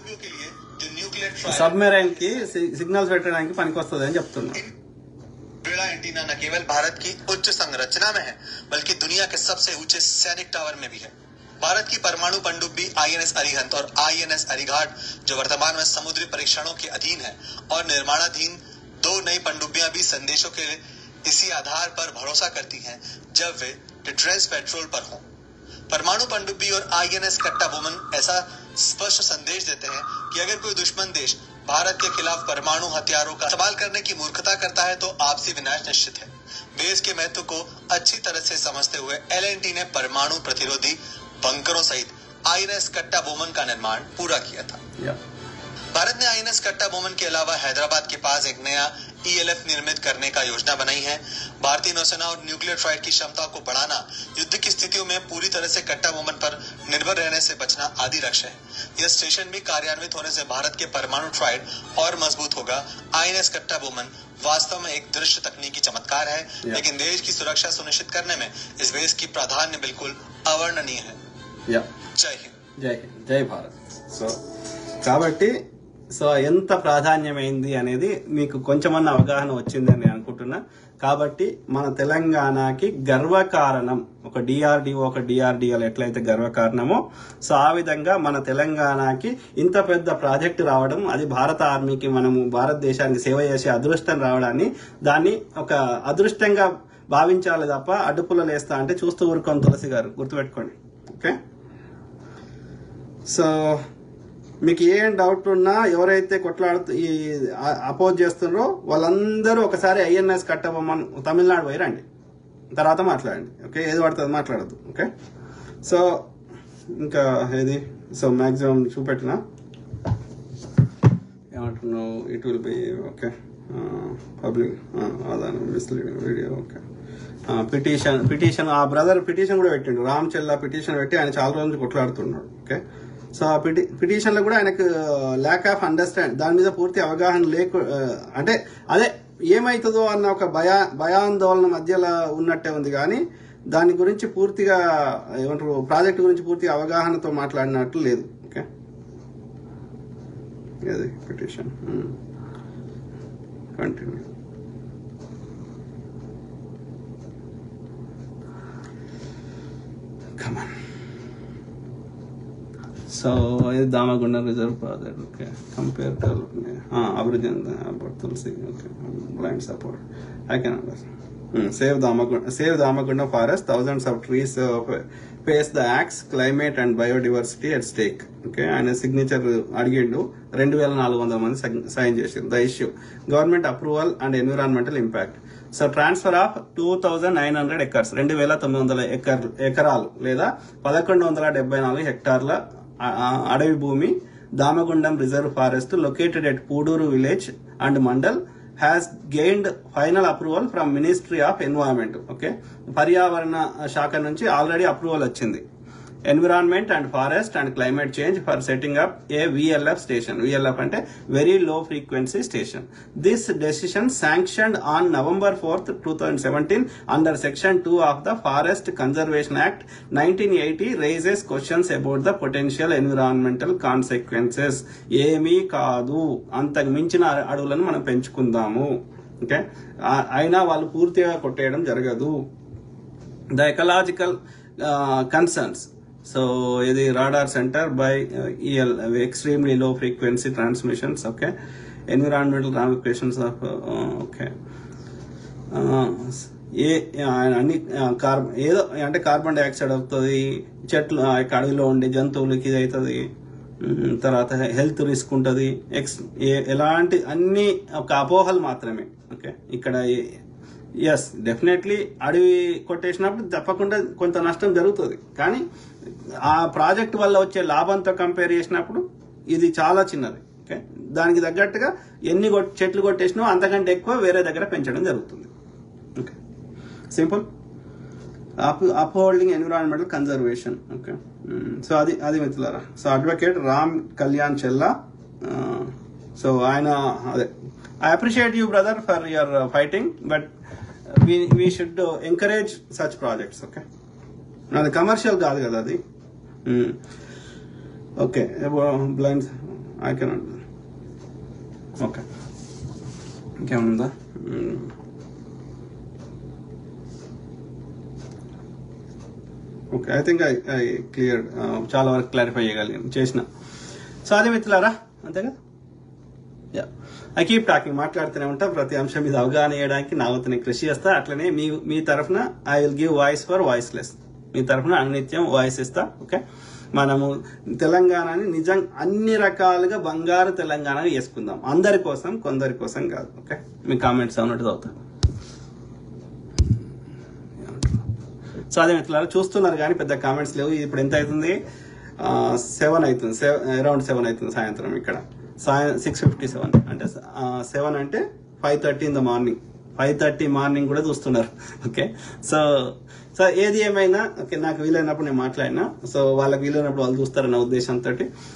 సబ్మెరైన్ కి సి- సిగ్నల్స్ పెట్టడానికి పనికొస్తుంది అని చెప్తున్నా बेड़ा एंटीना न केवल भारत की उच्च संरचना में है बल्कि दुनिया के सबसे ऊंचे सैनिक टावर में भी है भारत की परमाणु पनडुब्बी आईएनएस अरिहंत और आईएनएस अरिघाट जो वर्तमान में समुद्री परीक्षणों के अधीन है और निर्माणाधीन दो नई पनडुब्बियां भी संदेशों के इसी आधार पर भरोसा करती हैं जब वे डिट्रेंस पेट्रोल पर हों परमाणु पनडुब्बी और आईएनएस कट्टा बोमन ऐसा स्पष्ट संदेश देते हैं कि अगर कोई दुश्मन देश भारत के खिलाफ परमाणु हथियारों का इस्तेमाल करने की मूर्खता करता है तो आपसी विनाश निश्चित है बेस के महत्व को अच्छी तरह से समझते हुए एल ने परमाणु प्रतिरोधी बंकरों सहित आईएनएस कट्टा बोमन का निर्माण पूरा किया था యా. भारत ने आईएनएस कट्टा बोमन के अलावा हैदराबाद के पास एक नया ईएलएफ निर्मित करने का योजना बनाई है भारतीय नौसेना और न्यूक्लियर ट्राइड की क्षमता को बढ़ाना युद्ध की स्थितियों में पूरी तरह से कट्टा बोमन पर निर्भर रहने से बचना आदि लक्ष्य है यह स्टेशन भी कार्यान्वित होने से भारत के परमाणु ट्राइड और मजबूत होगा आईएनएस कट्टा बोमन वास्तव में एक दृश्य तकनीकी चमत्कार है या। लेकिन देश की सुरक्षा सुनिश्चित करने में इस बेस की प्राधान्य बिल्कुल अवर्णनीय है యా जय हिंद జై హింద్ జై భారత్ సో కాబట్టి సో ఎంత ప్రాధాన్యమైంది అనేది మీకు కొంచెమన్నా అవగాహన వచ్చిందని నేను అనుకుంటున్నా కాబట్టి మన తెలంగాణకి గర్వకారణం ఒక డిఆర్డిఓ ఒక డిఆర్డిఎల్ ఎట్లయితే గర్వకారణమో సో ఆ విధంగా మన తెలంగాణకి ఇంత పెద్ద ప్రాజెక్టు రావడం అది భారత ఆర్మీకి మనము భారతదేశానికి సేవ చేసే అదృష్టం రావడాన్ని దాన్ని ఒక అదృష్టంగా భావించాలి తప్ప అడ్డుపుల్ల లేస్తా అంటే చూస్తూ ఊరుకోండి తులసి గారు గుర్తుపెట్టుకోండి ఓకే సో మీకు ఏం డౌట్ ఉన్నా ఎవరైతే కొట్లాడుతూ ఈ అపోజ్ చేస్తున్నారో వాళ్ళందరూ ఒకసారి ఐఎన్ఎస్ కట్టబొమ్మని తమిళనాడు పోయి రండి తర్వాత మాట్లాడండి ఓకే ఏది పడుతుంది మాట్లాడద్దు ఓకే సో ఇంకా ఏది సో మ్యాక్సిమం చూపెట్టిన ఏమంటున్నావు it will be okay public అదాను misleading video okay petition petition ఆ బ్రదర్ పిటిషన్ కూడా పెట్టిండు రామ్ చెల్లా పిటిషన్ పెట్టి ఆయన చాలా రోజులు నుంచి కొట్లాడుతున్నాడు ఓకే సో ఆ పిటి పిటిషన్లో కూడా ఆయనకు ల్యాక్ ఆఫ్ అండర్స్టాండ్ దాని మీద పూర్తి అవగాహన లేకు ఆ, అంటే అదే ఏమవుతుందో అన్న ఒక భయా భయాందోళన మధ్యలో ఉన్నట్టే ఉంది కానీ దాని గురించి పూర్తిగా ఏమంటారు ప్రాజెక్ట్ గురించి పూర్తిగా అవగాహనతో మాట్లాడినట్లు లేదు ఓకే అది పిటిషన్ కంటిన్యూ కమాన్ సో ఇది Damagundam reserve project okay compare అభివృద్ధి about Tulasi okay blind support I can understand save Damagundam save Damagundam forest thousands of trees face the axe climate and biodiversity at stake okay ఆయన సిగ్నేచర్ అడిగిండు రెండు వేల నాలుగు వందల మంది సైన్ చేసిండు the issue government approval and environmental impact so transfer of two thousand nine hundred acres రెండు వేల తొమ్మిది వందల ఎకర్ ఎకరాలు లేదా పదకొండు వందల డెబ్బై నాలుగు హెక్టార్ల ఆ- ఆ అడవి భూమి Damagundam reserve forest located at Pudur village and mandal has gained final approval from ministry of environment okay పర్యావరణ శాఖ నుంచి ఆల్రెడీ అప్రూవల్ వచ్చింది environment and forest and climate change for setting up a VLF station VLF అంటే very low frequency station this decision sanctioned on November fourth two thousand seventeen under section two of the forest conservation act nineteen eighty raises questions about the potential environmental consequences ఏమీ కాదు అంతకు మించిన అడవులను మనం పెంచుకుందాము ఓకే ఆ- అయినా వాళ్ళు పూర్తిగా కొట్టేయడం జరగదు ద ఎకలాజికల్ కన్సర్న్స్ సో ఇది radar centre by EL extremely low frequency transmissions okay environmental ramifications of okay ఏ ఆయన అన్ని కార్బన్ ఏదో అంటే కార్బన్ డైఆక్సైడ్ అవుతుంది చెట్లు ఆ యొక్క అడవిలో ఉండే జంతువులకి ఇది అవుతుంది ఉమ్, తర్వాత హెల్త్ రిస్క్ ఉంటుంది ఎక్స్ ఏ- ఎలాంటి అన్ని ఒక అపోహలు మాత్రమే ఓకే ఇక్కడ ఎస్ డెఫినెట్లీ అడవి కొట్టేసినప్పుడు తప్పకుండా కొంత నష్టం జరుగుతుంది కానీ ఆ ప్రాజెక్ట్ వల్ల వచ్చే లాభంతో కంపేర్ చేసినప్పుడు ఇది చాలా చిన్నది ఓకే దానికి తగ్గట్టుగా ఎన్ని కొట్- చెట్లు కొట్టేసినా అంతకంటే ఎక్కువ వేరే దగ్గర పెంచడం జరుగుతుంది okay simple up upholding environmental conservation okay so అది అది మిత్రులారా so advocate Ram Kalyan Chella so ఆయన అదే I appreciate you brother for your fighting but we should encourage such projects okay అది కమర్షియల్ కాదు కదా అది okay blind I can okay ఇంకేముందా hmm. Okay I think I I clear చాలా వరకు క్లారిఫై చేయగలిగాను చేసిన సో అదే మిత్రులారా అంతేగా యా ఐ కీప్ టాకింగ్ మాట్లాడుతూనే ఉంటా ప్రతి అంశం మీద అవగాహన చేయడానికి నా వంతు నేను కృషి చేస్తా అట్లనే మీ మీ తరఫున I will give voice for voiceless మీ తరఫున అనునిత్యం వాయిస్ ఇస్తా ఓకే మనము తెలంగాణని నిజం అన్ని రకాలుగా బంగారు తెలంగాణ చేసుకుందాం అందరి కోసం కొందరి కోసం కాదు ఓకే మీ కామెంట్స్ అన్నట్టు చదువుతా సో అదే మిత్రులారా చూస్తున్నారు కానీ పెద్ద కామెంట్స్ లేవు ఇప్పుడు ఎంత అవుతుంది సెవెన్ అవుతుంది అరౌండ్ సెవెన్ అవుతుంది సాయంత్రం ఇక్కడ సాయం సిక్స్ ఫిఫ్టీ సెవెన్ అంటే సెవెన్ అంటే five thirty in the morning five thirty morning కూడా చూస్తున్నారు ఓకే సో సో ఏది ఏమైనా ఓకే నాకు వీలైనప్పుడు నేను మాట్లాడినా సో వాళ్ళకి వీలైనప్పుడు వాళ్ళు చూస్తారన్న ఉద్దేశంతో